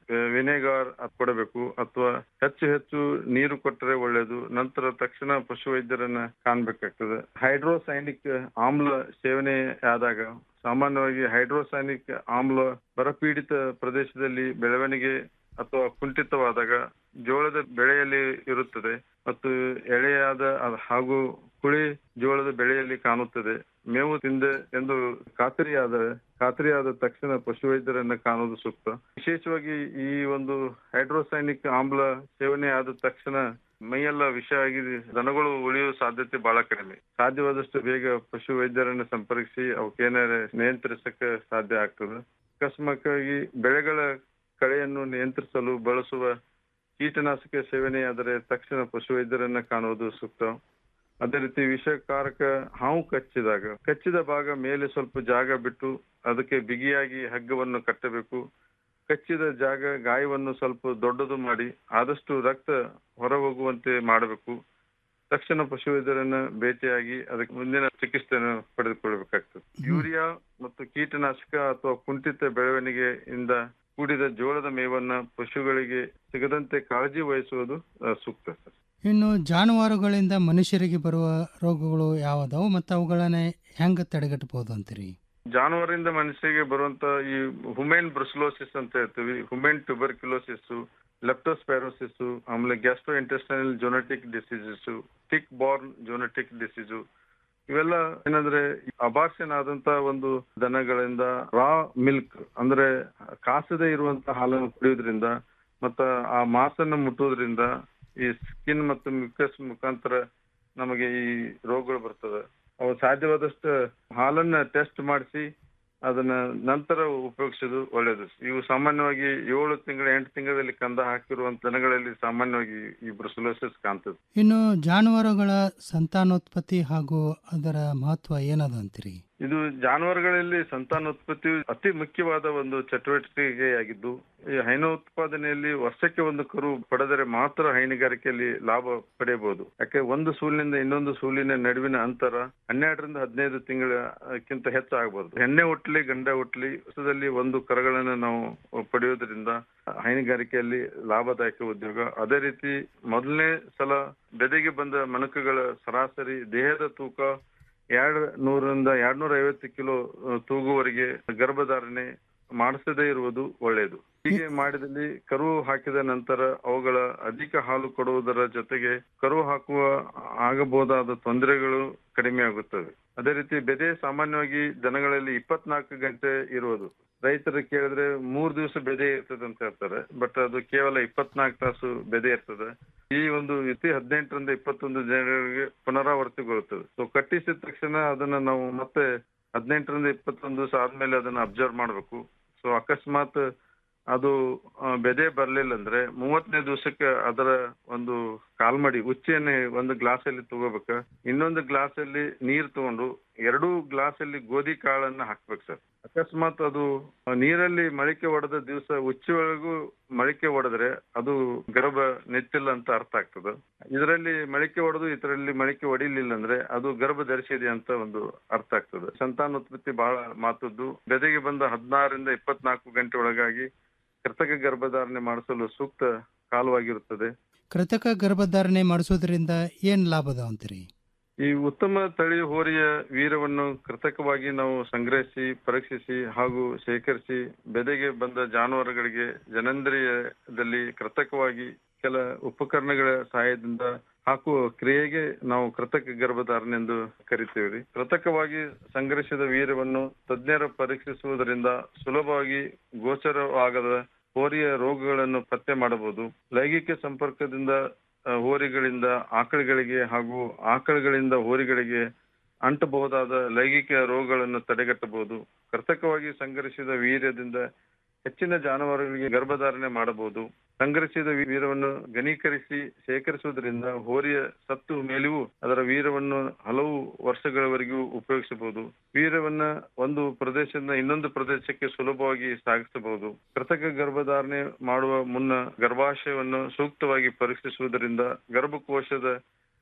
ವಿನೆಗಾರ್ ಕೊಡಬೇಕು ಅಥವಾ ಹೆಚ್ಚು ಹೆಚ್ಚು ನೀರು ಕೊಟ್ಟರೆ ಒಳ್ಳೆಯದು ನಂತರ ತಕ್ಷಣ ಪಶುವೈದ್ಯರನ್ನ ಕಾಣ್ಬೇಕಾಗ್ತದೆ ಹೈಡ್ರೋಸೈನಿಕ್ ಆಮ್ಲ ಸೇವನೆ ಆದಾಗ ಸಾಮಾನ್ಯವಾಗಿ ಹೈಡ್ರೋಸೈನಿಕ್ ಆಮ್ಲ ಬರಪೀಡಿತ ಪ್ರದೇಶದಲ್ಲಿ ಬೆಳವಣಿಗೆ ಅಥವಾ ಕುಂಠಿತವಾದಾಗ ಜೋಳದ ಬೆಳೆಯಲ್ಲಿ ಇರುತ್ತದೆ ಮತ್ತು ಎಳೆಯಾದ ಅ- ಹಾಗೂ ಕುಳಿ ಜೋಳದ ಬೆಳೆಯಲ್ಲಿ ಕಾಣುತ್ತದೆ ಮೇವು ತಿಂದೆ ಎಂದು ಖಾತರಿಯಾದ ಖಾತರಿಯಾದ ತಕ್ಷಣ ಪಶುವೈದ್ಯರನ್ನ ಕಾಣುವುದು ಸೂಕ್ತ ವಿಶೇಷವಾಗಿ ಈ ಒಂದು ಹೈಡ್ರೋಸೈನಿಕ್ ಆಮ್ಲ ಸೇವನೆ ಆದ ತಕ್ಷಣ ಮೈಯೆಲ್ಲ ವಿಷ ಆಗಿ ದನಗಳು ಉಳಿಯುವ ಸಾಧ್ಯತೆ ಬಹಳ ಕಡಿಮೆ ಸಾಧ್ಯವಾದಷ್ಟು ಬೇಗ ಪಶು ವೈದ್ಯರನ್ನು ಸಂಪರ್ಕಿಸಿ ಅವಕ್ಕೇನಾರ ನಿಯಂತ್ರಿಸಕ್ಕೆ ಸಾಧ್ಯ ಆಗ್ತದೆ ಅಕಸ್ಮಾತ್ತಾಗಿ ಬೆಳೆಗಳ ಕಳೆಯನ್ನು ನಿಯಂತ್ರಿಸಲು ಬಳಸುವ ಕೀಟನಾಶಕ ಸೇವನೆಯಾದರೆ ತಕ್ಷಣ ಪಶುವೈದ್ಯರನ್ನ ಕಾಣುವುದು ಸೂಕ್ತ ಅದೇ ರೀತಿ ವಿಷಕಾರಕ ಹಾವು ಕಚ್ಚಿದಾಗ ಕಚ್ಚಿದ ಭಾಗ ಮೇಲೆ ಸ್ವಲ್ಪ ಜಾಗ ಬಿಟ್ಟು ಅದಕ್ಕೆ ಬಿಗಿಯಾಗಿ ಹಗ್ಗವನ್ನು ಕಟ್ಟಬೇಕು ಕಚ್ಚಿದ ಜಾಗ ಗಾಯವನ್ನು ಸ್ವಲ್ಪ ದೊಡ್ಡದು ಮಾಡಿ ಆದಷ್ಟು ರಕ್ತ ಹೊರ ಹೋಗುವಂತೆ ಮಾಡಬೇಕು ತಕ್ಷಣ ಪಶುವೈದ್ಯರನ್ನ ಭೇಟಿಯಾಗಿ ಅದಕ್ಕೆ ಮುಂದಿನ ಚಿಕಿತ್ಸೆಯನ್ನು ಪಡೆದುಕೊಳ್ಳಬೇಕಾಗ್ತದೆ ಯೂರಿಯಾ ಮತ್ತು ಕೀಟನಾಶಕ ಅಥವಾ ಕುಂಠಿತ ಬೆಳವಣಿಗೆಯಿಂದ ಕೂಡಿದ ಜೋಳದ ಮೇವನ್ನ ಪಶುಗಳಿಗೆ ಸಿಗದಂತೆ ಕಾಳಜಿ ವಹಿಸುವುದು ಆ, ಸೂಕ್ತ ಸರ್ ಇನ್ನು ಜಾನುವಾರುಗಳಿಂದ ಮನುಷ್ಯರಿಗೆ ಬರುವ ರೋಗಗಳು ಯಾವದಾವು ಮತ್ತು ಅವುಗಳನ್ನ ಹೆಂಗ ತಡೆಗಟ್ಟಬಹುದು ಅಂತೀರಿ ಜಾನುವಾರಿಂದ ಮನುಷ್ಯರಿಗೆ ಬರುವಂತ ಈ ಹುಮೇನ್ ಬ್ರುಸ್ಲೋಸಿಸ್ ಅಂತ ಹೇಳ್ತೀವಿ ಹುಮೇನ್ ಟ್ಯೂಬರ್ಕ್ಯುಲೋಸಿಸ್ ಲೆಪ್ಟೋಸ್ಪೈರೋಸಿಸ್ ಆಮೇಲೆ gastrointestinal zoonotic diseases tick borne zoonotic disease ಇವೆಲ್ಲ ಏನಂದ್ರೆ ಅಬಾರ್ಷನ್ ಆದಂತ ಒಂದು ದನಗಳಿಂದ ರಾ ಮಿಲ್ಕ್ ಅಂದ್ರೆ ಕಾಸದೇ ಇರುವಂತ ಹಾಲನ್ನು ಕುಡಿಯೋದ್ರಿಂದ ಮತ್ತ ಆ ಮಾಸನ್ನು ಮುಟ್ಟುವುದರಿಂದ ಈ ಸ್ಕಿನ್ ಮತ್ತು ಮ್ಯೂಕಸ್ ಮುಖಾಂತರ ನಮಗೆ ಈ ರೋಗಗಳು ಬರ್ತದೆ ಅವು ಸಾಧ್ಯವಾದಷ್ಟು ಹಾಲನ್ನ ಟೆಸ್ಟ್ ಮಾಡಿಸಿ ಅದನ್ನ ನಂತರ ಉಪಯೋಗಿಸೋದು ಒಳ್ಳೆಯದು ಇವು ಸಾಮಾನ್ಯವಾಗಿ ಏಳು ತಿಂಗಳ ಎಂಟು ತಿಂಗಳಲ್ಲಿ ಕಂದ ಹಾಕಿರುವಂತ ದನಗಳಲ್ಲಿ ಸಾಮಾನ್ಯವಾಗಿ ಈ ಬ್ರುಸಲೋಸಿಸ್ ಕಾಣ್ತದೆ ಇನ್ನು ಜಾನುವಾರುಗಳ ಸಂತಾನೋತ್ಪತ್ತಿ ಹಾಗೂ ಅದರ ಮಹತ್ವ ಏನದ ಅಂತೀರಿ ಇದು ಜಾನುವಾರುಗಳಲ್ಲಿ ಸಂತಾನೋತ್ಪತ್ತಿ ಅತಿ ಮುಖ್ಯವಾದ ಒಂದು ಚಟುವಟಿಕೆಯಾಗಿದ್ದು ಈ ಹೈನೋತ್ಪಾದನೆಯಲ್ಲಿ ವರ್ಷಕ್ಕೆ ಒಂದು ಕರು ಪಡೆದರೆ ಮಾತ್ರ ಹೈನುಗಾರಿಕೆಯಲ್ಲಿ ಲಾಭ ಪಡೆಯಬಹುದು ಯಾಕೆ ಒಂದು ಸೂಲಿನಿಂದ ಇನ್ನೊಂದು ಸೂಲಿನ ನಡುವಿನ ಅಂತರ ಹನ್ನೆರಡರಿಂದ ಹದಿನೈದು ತಿಂಗಳಕ್ಕಿಂತ ಹೆಚ್ಚು ಆಗಬಹುದು ಹೆಣ್ಣೆ ಹುಟ್ಲಿ ಗಂಡ ಹುಟ್ಲಿ ವರ್ಷದಲ್ಲಿ ಒಂದು ಕರುಗಳನ್ನು ನಾವು ಪಡೆಯೋದ್ರಿಂದ ಹೈನುಗಾರಿಕೆಯಲ್ಲಿ ಲಾಭದಾಯಕ ಉದ್ಯೋಗ ಅದೇ ರೀತಿ ಮೊದಲನೇ ಸಲ ಬೆದೆಗೆ ಬಂದ ಮಣಕಗಳ ಸರಾಸರಿ ದೇಹದ ತೂಕ ಎರಡ್ ನೂರರಿಂದ ಎರಡ್ ನೂರ ಐವತ್ತು ಕಿಲೋ ಅಹ್, ತೂಗುವರೆಗೆ ಗರ್ಭಧಾರಣೆ ಮಾಡಿಸದೇ ಇರುವುದು ಒಳ್ಳೆಯದು ಹೀಗೆ ಮಾಡಿದಲ್ಲಿ ಕರು ಹಾಕಿದ ನಂತರ ಅವುಗಳ ಅಧಿಕ ಹಾಲು ಕೊಡುವುದರ ಜೊತೆಗೆ ಕರು ಹಾಕುವ ಆಗಬಹುದಾದ ತೊಂದರೆಗಳು ಕಡಿಮೆ ಆಗುತ್ತವೆ ಅದೇ ರೀತಿ ಬೆದೆ ಸಾಮಾನ್ಯವಾಗಿ ದನಗಳಲ್ಲಿ ಇಪ್ಪತ್ನಾಲ್ಕು ಗಂಟೆ ಇರುವುದು ರೈತರು ಕೇಳಿದ್ರೆ ಮೂರ್ ದಿವಸ ಬೆದೆ ಇರ್ತದೆ ಅಂತ ಹೇಳ್ತಾರೆ ಬಟ್ ಅದು ಕೇವಲ ಇಪ್ಪತ್ನಾಲ್ಕು ತಾಸು ಬೆದೆ ಇರ್ತದೆ ಈ ಒಂದು ಇತಿ ಹದಿನೆಂಟರಿಂದ ಇಪ್ಪತ್ತೊಂದು ಜನರಿಗೆ ಪುನರಾವರ್ತಿಗೊಳ್ಳುತ್ತದೆ ಸೊ ಕಟ್ಟಿಸಿದ ತಕ್ಷಣ ಅದನ್ನ ನಾವು ಮತ್ತೆ ಹದಿನೆಂಟರಿಂದ ಇಪ್ಪತ್ತೊಂದು ದಿವಸ ಆದ್ಮೇಲೆ ಅದನ್ನ ಅಬ್ಸರ್ವ್ ಮಾಡಬೇಕು ಸೊ ಅಕಸ್ಮಾತ್ ಅದು ಆ, ಬೆದೆ ಬರ್ಲಿಲ್ಲ ಅಂದ್ರೆ ಮೂವತ್ತನೇ ದಿವಸಕ್ಕೆ ಅದರ ಒಂದು ಕಾಲ್ಮಡಿ ಉಚ್ಚೆಯನ್ನೇ ಒಂದು ಗ್ಲಾಸ್ ಅಲ್ಲಿ ತಗೋಬೇಕ ಇನ್ನೊಂದು ಗ್ಲಾಸ್ ಅಲ್ಲಿ ನೀರ್ ತಗೊಂಡು ಎರಡೂ ಗ್ಲಾಸ್ ಅಲ್ಲಿ ಗೋಧಿ ಕಾಳನ್ನ ಹಾಕ್ಬೇಕು ಸರ್ ಅಕಸ್ಮಾತ್ ಅದು ಆ, ನೀರಲ್ಲಿ ಮಳಿಕೆ ಒಡೆದ ದಿವಸ ಉಚ್ಚಿಯೊಳಗೂ ಮಳಿಕೆ ಒಡೆದ್ರೆ ಅದು ಗರ್ಭ ನೆತ್ತಿಲ್ಲ ಅಂತ ಅರ್ಥ ಆಗ್ತದೆ ಇದರಲ್ಲಿ ಮಳಿಕೆ ಒಡೆದು ಇದರಲ್ಲಿ ಮಳಿಕೆ ಹೊಡಿಲಿಲ್ಲ ಅಂದ್ರೆ ಅದು ಗರ್ಭ ಧರಿಸಿದೆ ಅಂತ ಒಂದು ಅರ್ಥ ಆಗ್ತದೆ ಸಂತಾನೋತ್ಪತ್ತಿ ಬಹಳ ಮಾತದ್ದು ಬೆದೆಗೆ ಬಂದ ಹದಿನಾರರಿಂದ ಇಪ್ಪತ್ನಾಲ್ಕು ಗಂಟೆ ಒಳಗಾಗಿ ಕೃತಕ ಗರ್ಭಧಾರಣೆ ಮಾಡಿಸಲು ಸೂಕ್ತ ಕಾಲವಾಗಿರುತ್ತದೆ ಕೃತಕ ಗರ್ಭಧಾರಣೆ ಮಾಡಿಸೋದ್ರಿಂದ ಏನ್ ಲಾಭದ ಅಂತೀರಿ ಈ ಉತ್ತಮ ತಳಿ ಹೋರಿಯ ವೀರವನ್ನು ಕೃತಕವಾಗಿ ನಾವು ಸಂಗ್ರಹಿಸಿ ಪರೀಕ್ಷಿಸಿ ಹಾಗೂ ಶೇಖರಿಸಿ ಬೆದೆಗೆ ಬಂದ ಜಾನುವಾರುಗಳಿಗೆ ಜನನೇಂದ್ರಿಯದಲ್ಲಿ ಕೃತಕವಾಗಿ ಕೆಲ ಉಪಕರಣಗಳ ಸಹಾಯದಿಂದ ಹಾಕುವ ಕ್ರಿಯೆಗೆ ನಾವು ಕೃತಕ ಗರ್ಭಧಾರಣೆ ಎಂದು ಕರಿತೇವೆ ರೀ ಕೃತಕವಾಗಿ ಸಂಗ್ರಹಿಸಿದ ವೀರ್ಯವನ್ನು ತಜ್ಞರು ಪರೀಕ್ಷಿಸುವುದರಿಂದ ಸುಲಭವಾಗಿ ಗೋಚರವಾಗದ ಹೋರಿಯ ರೋಗಗಳನ್ನು ಪತ್ತೆ ಮಾಡಬಹುದು ಲೈಂಗಿಕ ಸಂಪರ್ಕದಿಂದ ಆ, ಹೋರಿಗಳಿಂದ ಆಕಳುಗಳಿಗೆ ಹಾಗೂ ಆಕಳುಗಳಿಂದ ಹೋರಿಗಳಿಗೆ ಅಂಟಬಹುದಾದ ಲೈಂಗಿಕ ರೋಗಗಳನ್ನು ತಡೆಗಟ್ಟಬಹುದು ಕೃತಕವಾಗಿ ಸಂಗ್ರಹಿಸಿದ ವೀರ್ಯದಿಂದ ಹೆಚ್ಚಿನ ಜಾನುವಾರುಗಳಿಗೆ ಗರ್ಭಧಾರಣೆ ಮಾಡಬಹುದು ಸಂಗ್ರಹಿಸಿದ ವೀರವನ್ನು ಘನೀಕರಿಸಿ ಶೇಖರಿಸುವುದರಿಂದ ಹೋರಿಯ ಸತ್ತು ಮೇಲೆಯೂ ಅದರ ವೀರವನ್ನು ಹಲವು ವರ್ಷಗಳವರೆಗೂ ಉಪಯೋಗಿಸಬಹುದು ವೀರವನ್ನ ಒಂದು ಪ್ರದೇಶದಿಂದ ಇನ್ನೊಂದು ಪ್ರದೇಶಕ್ಕೆ ಸುಲಭವಾಗಿ ಸಾಗಿಸಬಹುದು ಕೃತಕ ಗರ್ಭಧಾರಣೆ ಮಾಡುವ ಮುನ್ನ ಗರ್ಭಾಶಯವನ್ನು ಸೂಕ್ತವಾಗಿ ಪರೀಕ್ಷಿಸುವುದರಿಂದ ಗರ್ಭಕೋಶದ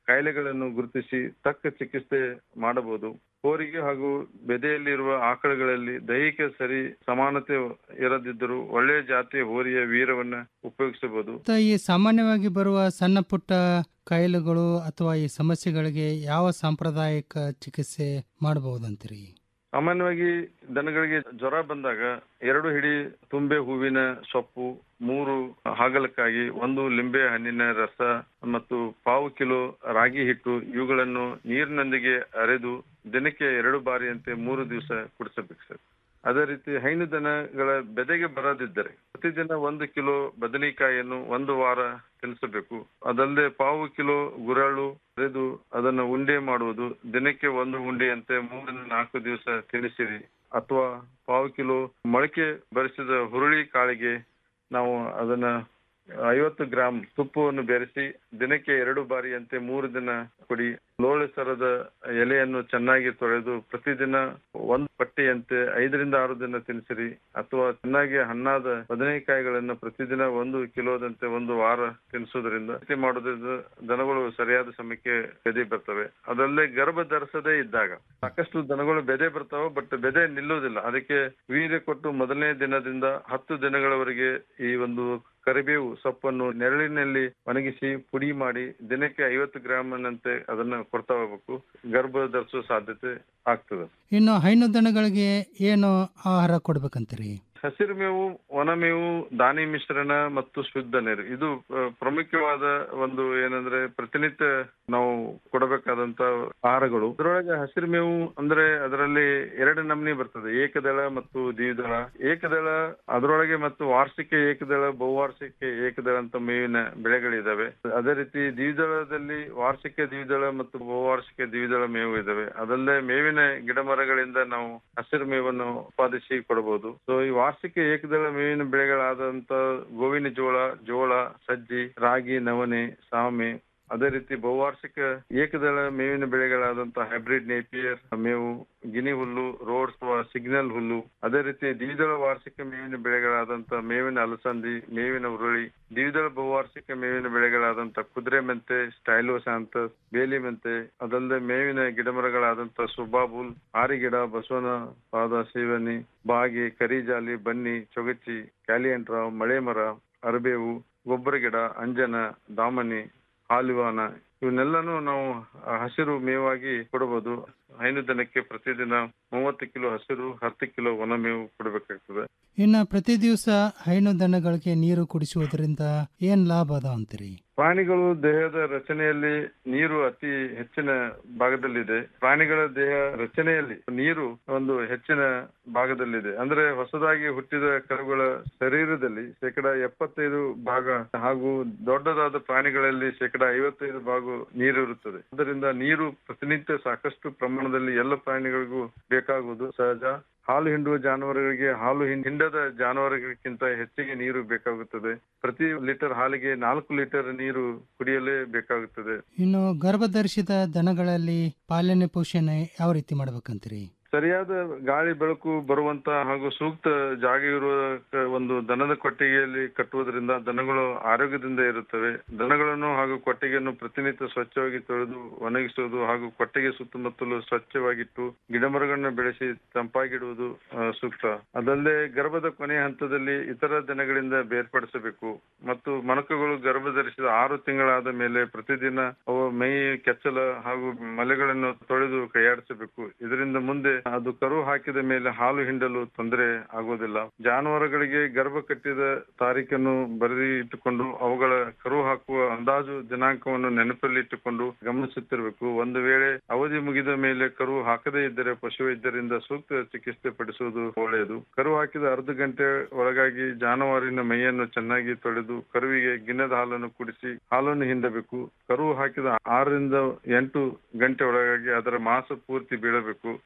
ಕಾಯಿಲೆಗಳನ್ನು ಗುರುತಿಸಿ ತಕ್ಕ ಚಿಕಿತ್ಸೆ ಮಾಡಬಹುದು ಹೋರಿಗೆ ಹಾಗೂ ಬೆದೆಯಲ್ಲಿರುವ ಆಕಳುಗಳಲ್ಲಿ ದೈಹಿಕ ಸರಿ ಸಮಾನತೆ ಇರದಿದ್ದರೂ ಒಳ್ಳೆಯ ಜಾತಿಯ ಹೋರಿಯ ವೀರವನ್ನ ಉಪಯೋಗಿಸಬಹುದು ಮತ್ತು ಈ ಸಾಮಾನ್ಯವಾಗಿ ಬರುವ ಸಣ್ಣ ಪುಟ್ಟ ಕಾಯಿಲೆಗಳು ಅಥವಾ ಈ ಸಮಸ್ಯೆಗಳಿಗೆ ಯಾವ ಸಾಂಪ್ರದಾಯಿಕ ಚಿಕಿತ್ಸೆ ಮಾಡಬಹುದಂತೀರಿ ಸಾಮಾನ್ಯವಾಗಿ ದನಗಳಿಗೆ ಜ್ವರ ಬಂದಾಗ ಎರಡು ಹಿಡಿ ತುಂಬೆ ಹೂವಿನ ಸೊಪ್ಪು ಮೂರು ಹಾಗಲಕಾಯಿ ಒಂದು ಲಿಂಬೆ ಹಣ್ಣಿನ ರಸ ಮತ್ತು ಪಾವು ಕಿಲೋ ರಾಗಿ ಹಿಟ್ಟು ಇವುಗಳನ್ನು ನೀರಿನೊಂದಿಗೆ ಅರೆದು ದಿನಕ್ಕೆ ಎರಡು ಬಾರಿಯಂತೆ ಮೂರು ದಿವಸ ಕುಡಿಸಬೇಕು ಸರ್ ಅದೇ ರೀತಿ ಹೈನು ದನಗಳ ಬೆದೆಗೆ ಬರದಿದ್ದರೆ ಪ್ರತಿದಿನ ಒಂದು ಕಿಲೋ ಬದನೆಕಾಯಿಯನ್ನು ಒಂದು ವಾರ ತಿನ್ನಿಸಬೇಕು ಅದಲ್ಲದೆ ಪಾವು ಕಿಲೋ ಗುರಳು ಅರೆದು ಅದನ್ನು ಉಂಡೆ ಮಾಡುವುದು ದಿನಕ್ಕೆ ಒಂದು ಉಂಡೆಯಂತೆ ಮೂರರಿಂದ ನಾಲ್ಕು ದಿವಸ ತಿನ್ನಿಸಿರಿ ಅಥವಾ ಪಾವು ಕಿಲೋ ಮೊಳಕೆ ಬರಿಸಿದ ಹುರುಳಿ ಕಾಳಿಗೆ ನಾವು ಅದನ್ನ ಐವತ್ತು ಗ್ರಾಂ ತುಪ್ಪವನ್ನು ಬೆರೆಸಿ ದಿನಕ್ಕೆ ಎರಡು ಬಾರಿಯಂತೆ ಮೂರು ದಿನ ಕೊಡಿ ಲೋಳೆ ಸರದ ಎಲೆಯನ್ನು ಚೆನ್ನಾಗಿ ತೊಳೆದು ಪ್ರತಿದಿನ ಒಂದು ಪಟ್ಟಿಯಂತೆ ಐದರಿಂದ ಆರು ದಿನ ತಿನ್ನಿಸಿರಿ ಅಥವಾ ಚೆನ್ನಾಗಿ ಹಣ್ಣಾದ ಬದನೆಕಾಯಿಗಳನ್ನು ಪ್ರತಿದಿನ ಒಂದು ಕಿಲೋದಂತೆ ಒಂದು ವಾರ ತಿನ್ನಿಸೋದ್ರಿಂದ ರೀತಿ ಮಾಡೋದ್ರಿಂದ ದನಗಳು ಸರಿಯಾದ ಸಮಯಕ್ಕೆ ಬೆದೆ ಬರ್ತವೆ ಅದಲ್ಲದೆ ಗರ್ಭ ಧರಿಸದೇ ಇದ್ದಾಗ ಸಾಕಷ್ಟು ದನಗಳು ಬೆದೆ ಬರ್ತಾವೆ ಬಟ್ ಬೆದೆ ನಿಲ್ಲುವುದಿಲ್ಲ ಅದಕ್ಕೆ ವೀರ್ಯ ಕೊಟ್ಟು ಮೊದಲನೇ ದಿನದಿಂದ ಹತ್ತು ದಿನಗಳವರೆಗೆ ಈ ಒಂದು ಕರಿಬೇವು ಸೊಪ್ಪನ್ನು ನೆರಳಿನಲ್ಲಿ ಒಣಗಿಸಿ ಪುಡಿ ಮಾಡಿ ದಿನಕ್ಕೆ ಐವತ್ತು ಗ್ರಾಮ್ನಂತೆ ಅದನ್ನ ಕೊಡ್ತಾ ಹೋಗ್ಬೇಕು ಗರ್ಭ ಧರಿಸುವ ಸಾಧ್ಯತೆ ಆಗ್ತದೆ ಇನ್ನು ಹೈನು ದನಗಳಿಗೆ ಏನು ಆಹಾರ ಕೊಡ್ಬೇಕಂತೀರಿ ಹಸಿರು ಮೇವು ಒಣಮೇವು ದಾನಿ ಮಿಶ್ರಣ ಮತ್ತು ಶುದ್ಧ ನೀರು ಇದು ಆ, ಪ್ರಮುಖವಾದ ಒಂದು ಏನಂದ್ರೆ ಪ್ರತಿನಿತ್ಯ ನಾವು ಕೊಡಬೇಕಾದಂತ ಆಹಾರಗಳು ಅದರೊಳಗೆ ಹಸಿರು ಮೇವು ಅಂದ್ರೆ ಅದರಲ್ಲಿ ಎರಡು ನಮೂನಿ ಬರ್ತದೆ ಏಕದಳ ಮತ್ತು ದ್ವಿದಳ ಏಕದಳ ಅದರೊಳಗೆ ಮತ್ತು ವಾರ್ಷಿಕ ಏಕದಳ ಬಹುವಾರ್ಷಿಕ ಏಕದಳ ಅಂತ ಮೇವಿನ ಬೆಳೆಗಳಿದಾವೆ ಅದೇ ರೀತಿ ದ್ವಿದಳದಲ್ಲಿ ವಾರ್ಷಿಕ ದ್ವಿದಳ ಮತ್ತು ಬಹುವಾರ್ಷಿಕ ದ್ವಿದಳ ಮೇವು ಇದಾವೆ ಅದಲ್ಲದೆ ಮೇವಿನ ಗಿಡ ಮರಗಳಿಂದ ನಾವು ಹಸಿರು ಮೇವನ್ನು ಉತ್ಪಾದಿಸಿ ಕೊಡಬಹುದು ಸೊ ಈ ವಾರ್ಷಿಕ ಏಕದಳ ಮೇವಿನ ಬೆಳೆಗಳಾದಂತ ಗೋವಿನ ಜೋಳ ಜೋಳ ಸಜ್ಜಿ ರಾಗಿ ನವಣೆ ಸಾಮೆ ಅದೇ ರೀತಿ ಬಹುವಾರ್ಷಿಕ ಏಕದಳ ಮೇವಿನ ಬೆಳೆಗಳಾದಂತ ಹೈಬ್ರಿಡ್ ನೇಪಿಯರ್ ಮೇವು ಗಿನಿ ಹುಲ್ಲು ರೋಡ್ಸ್ ಸಿಗ್ನಲ್ ಹುಲ್ಲು ಅದೇ ರೀತಿ ದ್ವಿದಳ ವಾರ್ಷಿಕ ಮೇವಿನ ಬೆಳೆಗಳಾದಂತ ಮೇವಿನ ಅಲಸಂದಿ ಮೇವಿನ ಉರುಳಿ ದ್ವಿದಳ ಬಹುವಾರ್ಷಿಕ ಮೇವಿನ ಬೆಳೆಗಳಾದಂತ ಕುದುರೆ ಮೆಂತೆ ಸ್ಟೈಲೋಸಾಂತ ಬೇಲಿ ಮೆಂತೆ ಅದಲ್ಲದೆ ಮೇವಿನ ಗಿಡಮರಗಳಾದಂತ ಸುಬಾಬುಲ್ ಆರಿಗಿಡ ಬಸವನ ಪಾದ ಸೇವನಿ ಬಾಗಿ ಕರಿಜಾಲಿ ಬನ್ನಿ ಚೊಗಚಿ ಕ್ಯಾಲಿಯಂಟ್ರ ಮಳೆ ಮರ ಅರಬೇವು ಗೊಬ್ಬರ ಗಿಡ ಅಂಜನ ದಾಮನಿ ಹಾಲಿವಾನ ಇವನ್ನೆಲ್ಲಾನು ನಾವು ಆ, ಹಸಿರು ಮೇವಾಗಿ ಕೊಡಬಹುದು ಹೈನು ದನಕ್ಕೆ ಪ್ರತಿದಿನ ಮೂವತ್ತು ಕಿಲೋ ಹಸಿರು ಹತ್ತು ಕಿಲೋ ಒಣ ಮೇವು ಕೊಡಬೇಕಾಗ್ತದೆ ಇನ್ನು ಪ್ರತಿ ದಿವಸ ಹೈನು ದನಗಳಿಗೆ ನೀರು ಕುಡಿಸುವುದರಿಂದ ಏನ್ ಲಾಭ ಅದ ಅಂತೀರಿ ಪ್ರಾಣಿಗಳು ದೇಹದ ರಚನೆಯಲ್ಲಿ ನೀರು ಅತಿ ಹೆಚ್ಚಿನ ಭಾಗದಲ್ಲಿದೆ ಪ್ರಾಣಿಗಳ ದೇಹ ರಚನೆಯಲ್ಲಿ ನೀರು ಒಂದು ಹೆಚ್ಚಿನ ಭಾಗದಲ್ಲಿದೆ ಅಂದ್ರೆ ಹೊಸದಾಗಿ ಹುಟ್ಟಿದ ಕರುಗಳ ಶರೀರದಲ್ಲಿ ಶೇಕಡ ಎಪ್ಪತ್ತೈದು ಭಾಗ ಹಾಗೂ ದೊಡ್ಡದಾದ ಪ್ರಾಣಿಗಳಲ್ಲಿ ಶೇಕಡ ಐವತ್ತೈದು ಭಾಗ ನೀರು ಇರುತ್ತದೆ ಅದರಿಂದ ನೀರು ಪ್ರತಿನಿತ್ಯ ಸಾಕಷ್ಟು ಪ್ರಮಾಣದಲ್ಲಿ ಎಲ್ಲ ಪ್ರಾಣಿಗಳಿಗೂ ಬೇಕಾಗುವುದು ಸಹಜ ಹಾಲು ಹಿಂಡುವ ಜಾನುವಾರುಗಳಿಗೆ ಹಾಲು ಹಿಂ- ಹಿಂಡದ ಜಾನುವಾರುಗಳಿಗಿಂತ ಹೆಚ್ಚಿಗೆ ನೀರು ಬೇಕಾಗುತ್ತದೆ ಪ್ರತಿ ಲೀಟರ್ ಹಾಲಿಗೆ ನಾಲ್ಕು ಲೀಟರ್ ನೀರು ಕುಡಿಯಲೇ ಬೇಕಾಗುತ್ತದೆ ಇನ್ನು ಗರ್ಭಧರಿಸಿದ ದನಗಳಲ್ಲಿ ಪಾಲನೆ ಪೋಷಣೆ ಯಾವ ರೀತಿ ಮಾಡ್ಬೇಕಂತೀರಿ ಸರಿಯಾದ ಗಾಳಿ ಬೆಳಕು ಬರುವಂತ ಹಾಗೂ ಸೂಕ್ತ ಜಾಗ ಇರುವ ಕ- ಒಂದು ದನದ ಕೊಟ್ಟಿಗೆಯಲ್ಲಿ ಕಟ್ಟುವುದರಿಂದ ದನಗಳು ಆರೋಗ್ಯದಿಂದ ಇರುತ್ತವೆ ದನಗಳನ್ನು ಹಾಗೂ ಕೊಟ್ಟಿಗೆಯನ್ನು ಪ್ರತಿನಿತ್ಯ ಸ್ವಚ್ಛವಾಗಿ ತೊಳೆದು ಒಣಗಿಸುವುದು ಹಾಗೂ ಕೊಟ್ಟಿಗೆ ಸುತ್ತಮುತ್ತಲು ಸ್ವಚ್ಛವಾಗಿಟ್ಟು ಗಿಡಮರಗಳನ್ನು ಬೆಳೆಸಿ ತಂಪಾಗಿಡುವುದು ಆ, ಸೂಕ್ತ ಅದಲ್ಲದೆ ಗರ್ಭದ ಕೊನೆಯ ಹಂತದಲ್ಲಿ ಇತರ ದನಗಳಿಂದ ಬೇರ್ಪಡಿಸಬೇಕು ಮತ್ತು ಮಣಕಗಳು ಗರ್ಭ ಧರಿಸಿದ ಆರು ತಿಂಗಳಾದ ಮೇಲೆ ಪ್ರತಿದಿನ ಅವು ಮೈ ಕೆಚ್ಚಲ ಹಾಗೂ ಮಲೆಗಳನ್ನು ತೊಳೆದು ಕೈಯಾಡಿಸಬೇಕು ಇದರಿಂದ ಮುಂದೆ ಅದು ಕರು ಹಾಕಿದ ಮೇಲೆ ಹಾಲು ಹಿಂಡಲು ತೊಂದರೆ ಆಗುವುದಿಲ್ಲ ಜಾನುವಾರುಗಳಿಗೆ ಗರ್ಭ ಕಟ್ಟಿದ ತಾರೀಖನ್ನು ಬರೆದಿ ಇಟ್ಟುಕೊಂಡು ಅವುಗಳ ಕರು ಹಾಕುವ ಅಂದಾಜು ದಿನಾಂಕವನ್ನು ನೆನಪಲ್ಲಿ ಇಟ್ಟುಕೊಂಡು ಗಮನಿಸುತ್ತಿರಬೇಕು ಒಂದು ವೇಳೆ ಅವಧಿ ಮುಗಿದ ಮೇಲೆ ಕರು ಹಾಕದೇ ಇದ್ದರೆ ಪಶುವೈದ್ಯರಿಂದ ಸೂಕ್ತ ಚಿಕಿತ್ಸೆ ಪಡಿಸುವುದು ಒಳ್ಳೆಯದು ಕರು ಹಾಕಿದ ಅರ್ಧ ಗಂಟೆ ಒಳಗಾಗಿ ಜಾನುವಾರಿನ ಮೈಯನ್ನು ಚೆನ್ನಾಗಿ ತೊಳೆದು ಕರುವಿಗೆ ಗಿನ್ನದ ಹಾಲನ್ನು ಕುಡಿಸಿ ಹಾಲನ್ನು ಹಿಂಡಬೇಕು ಕರು ಹಾಕಿದ ಆರರಿಂದ ಎಂಟು ಗಂಟೆ ಒಳಗಾಗಿ ಅದರ ಮಾಸ ಪೂರ್ತಿ ಬೀಳಬೇಕು ಒಂದು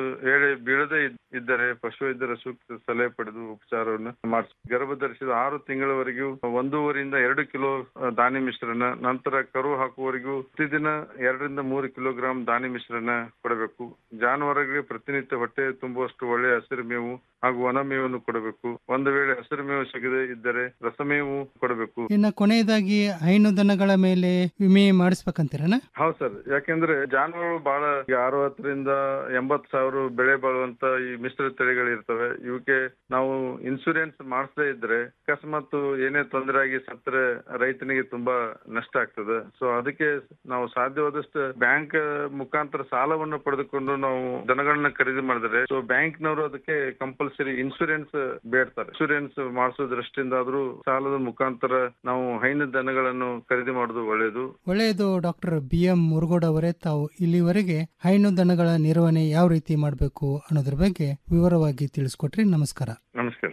ವೇಳೆ ಬೀಳದೇ ಇದ್- ಇದ್ದರೆ ಪಶುವೈದ್ಯರ ಸೂಕ್ತ ಸಲಹೆ ಪಡೆದು ಉಪಚಾರವನ್ನು ಮಾಡಿಸಿ ಗರ್ಭ ಧರಿಸಿದ ಆರು ತಿಂಗಳವರೆಗೂ ಒಂದೂವರೆಯಿಂದ ಎರಡು ಕಿಲೋ ಆ, ದಾನಿ ಮಿಶ್ರಣ ನಂತರ ಕರು ಹಾಕುವವರೆಗೂ ಪ್ರತಿದಿನ ಎರಡರಿಂದ ಮೂರು ಕಿಲೋಗ್ರಾಂ ದಾನಿ ಮಿಶ್ರಣ ಕೊಡಬೇಕು ಜಾನುವಾರುಗಳಿಗೆ ಪ್ರತಿನಿತ್ಯ ಹೊಟ್ಟೆ ತುಂಬುವಷ್ಟು ಒಳ್ಳೆಯ ಹಸಿರು ಮೇವು ಹಾಗೂ ಒಣ ಮೇವನ್ನು ಕೊಡಬೇಕು ಒಂದು ವೇಳೆ ಹಸಿರು ಮೇವು ಸಿಗದೇ ಇದ್ದರೆ ರಸಮೇವು ಕೊಡಬೇಕು ಇನ್ನ ಕೊನೆಯದಾಗಿ ಹೈನು ದನಗಳ ಮೇಲೆ ವಿಮೆ ಮಾಡಿಸ್ಬೇಕಂತೀರನ ಹೌದು ಸರ್ ಯಾಕೆಂದ್ರೆ ಜಾನುವಾರುಗಳು ಬಹಳ ಈಗ ಅರವತ್ತರಿಂದ ಎಂಬತ್ ಸಾವಿರ ಬೆಳೆ ಬಾಳುವಂತ ಈ ಮಿಶ್ರ ತಳಿಗಳು ಇರ್ತವೆ ಇವಕ್ಕೆ ನಾವು ಇನ್ಸೂರೆನ್ಸ್ ಮಾಡಿಸದೇ ಇದ್ರೆ ಅಕಸ್ಮಾತ್ ಏನೇ ತೊಂದರೆ ಆಗಿ ಸತ್ತರೆ ರೈತನಿಗೆ ತುಂಬಾ ನಷ್ಟ ಆಗ್ತದೆ ಸೊ ಅದಕ್ಕೆ ನಾವು ಸಾಧ್ಯವಾದಷ್ಟು ಬ್ಯಾಂಕ್ ಮುಖಾಂತರ ಸಾಲವನ್ನು ಪಡೆದುಕೊಂಡು ನಾವು ದನಗಳನ್ನ ಖರೀದಿ ಮಾಡಿದ್ರೆ ಸೊ ಬ್ಯಾಂಕ್ನವರು ಅದಕ್ಕೆ ಕಂಪಲ್ಸರಿ ಇನ್ಸೂರೆನ್ಸ್ ಬೇಡ್ತಾರೆ ಇನ್ಸೂರೆನ್ಸ್ ಮಾಡಿಸೋ ದೃಷ್ಟಿಯಿಂದ ಆದ್ರೂ ಸಾಲದ ಮುಖಾಂತರ ನಾವು ಹೈನು ದನಗಳನ್ನು ಖರೀದಿ ಮಾಡೋದು ಒಳ್ಳೆಯದು ಒಳ್ಳೆಯದು ಡಾಕ್ಟರ್ ಬಿ ಎಂ ಮುರುಗೋಡ್ ಅವರೇ ತಾವು ಇಲ್ಲಿವರೆಗೆ ಹೈನು ದನಗಳ ನಿರ್ವಹಣೆ ಯಾವ ರೀತಿ ಮಾಡಬೇಕು ಅನ್ನೋದ್ರ ಬಗ್ಗೆ ವಿವರವಾಗಿ ತಿಳಿಸ್ಕೊಟ್ರಿ ನಮಸ್ಕಾರ ನಮಸ್ಕಾರ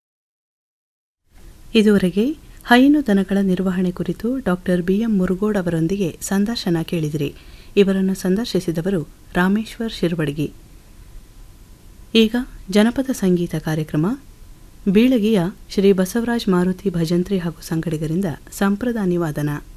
ಇದುವರೆಗೆ ಹೈನು ದನಗಳ ನಿರ್ವಹಣೆ ಕುರಿತು ಡಾಕ್ಟರ್ ಬಿಎಂ ಮುರುಗೋಡ್ ಅವರೊಂದಿಗೆ ಸಂದರ್ಶನ ಕೇಳಿದಿರಿ ಇವರನ್ನು ಸಂದರ್ಶಿಸಿದವರು ರಾಮೇಶ್ವರ್ ಶಿರ್ವಡ್ಗಿ ಈಗ ಜನಪದ ಸಂಗೀತ ಕಾರ್ಯಕ್ರಮ ಬೀಳಗಿಯ ಶ್ರೀ ಬಸವರಾಜ್ ಮಾರುತಿ ಭಜಂತ್ರಿ ಹಾಗೂ ಸಂಗಡಿಗರಿಂದ ಸಂಪ್ರದಾನಿ ವಾದನ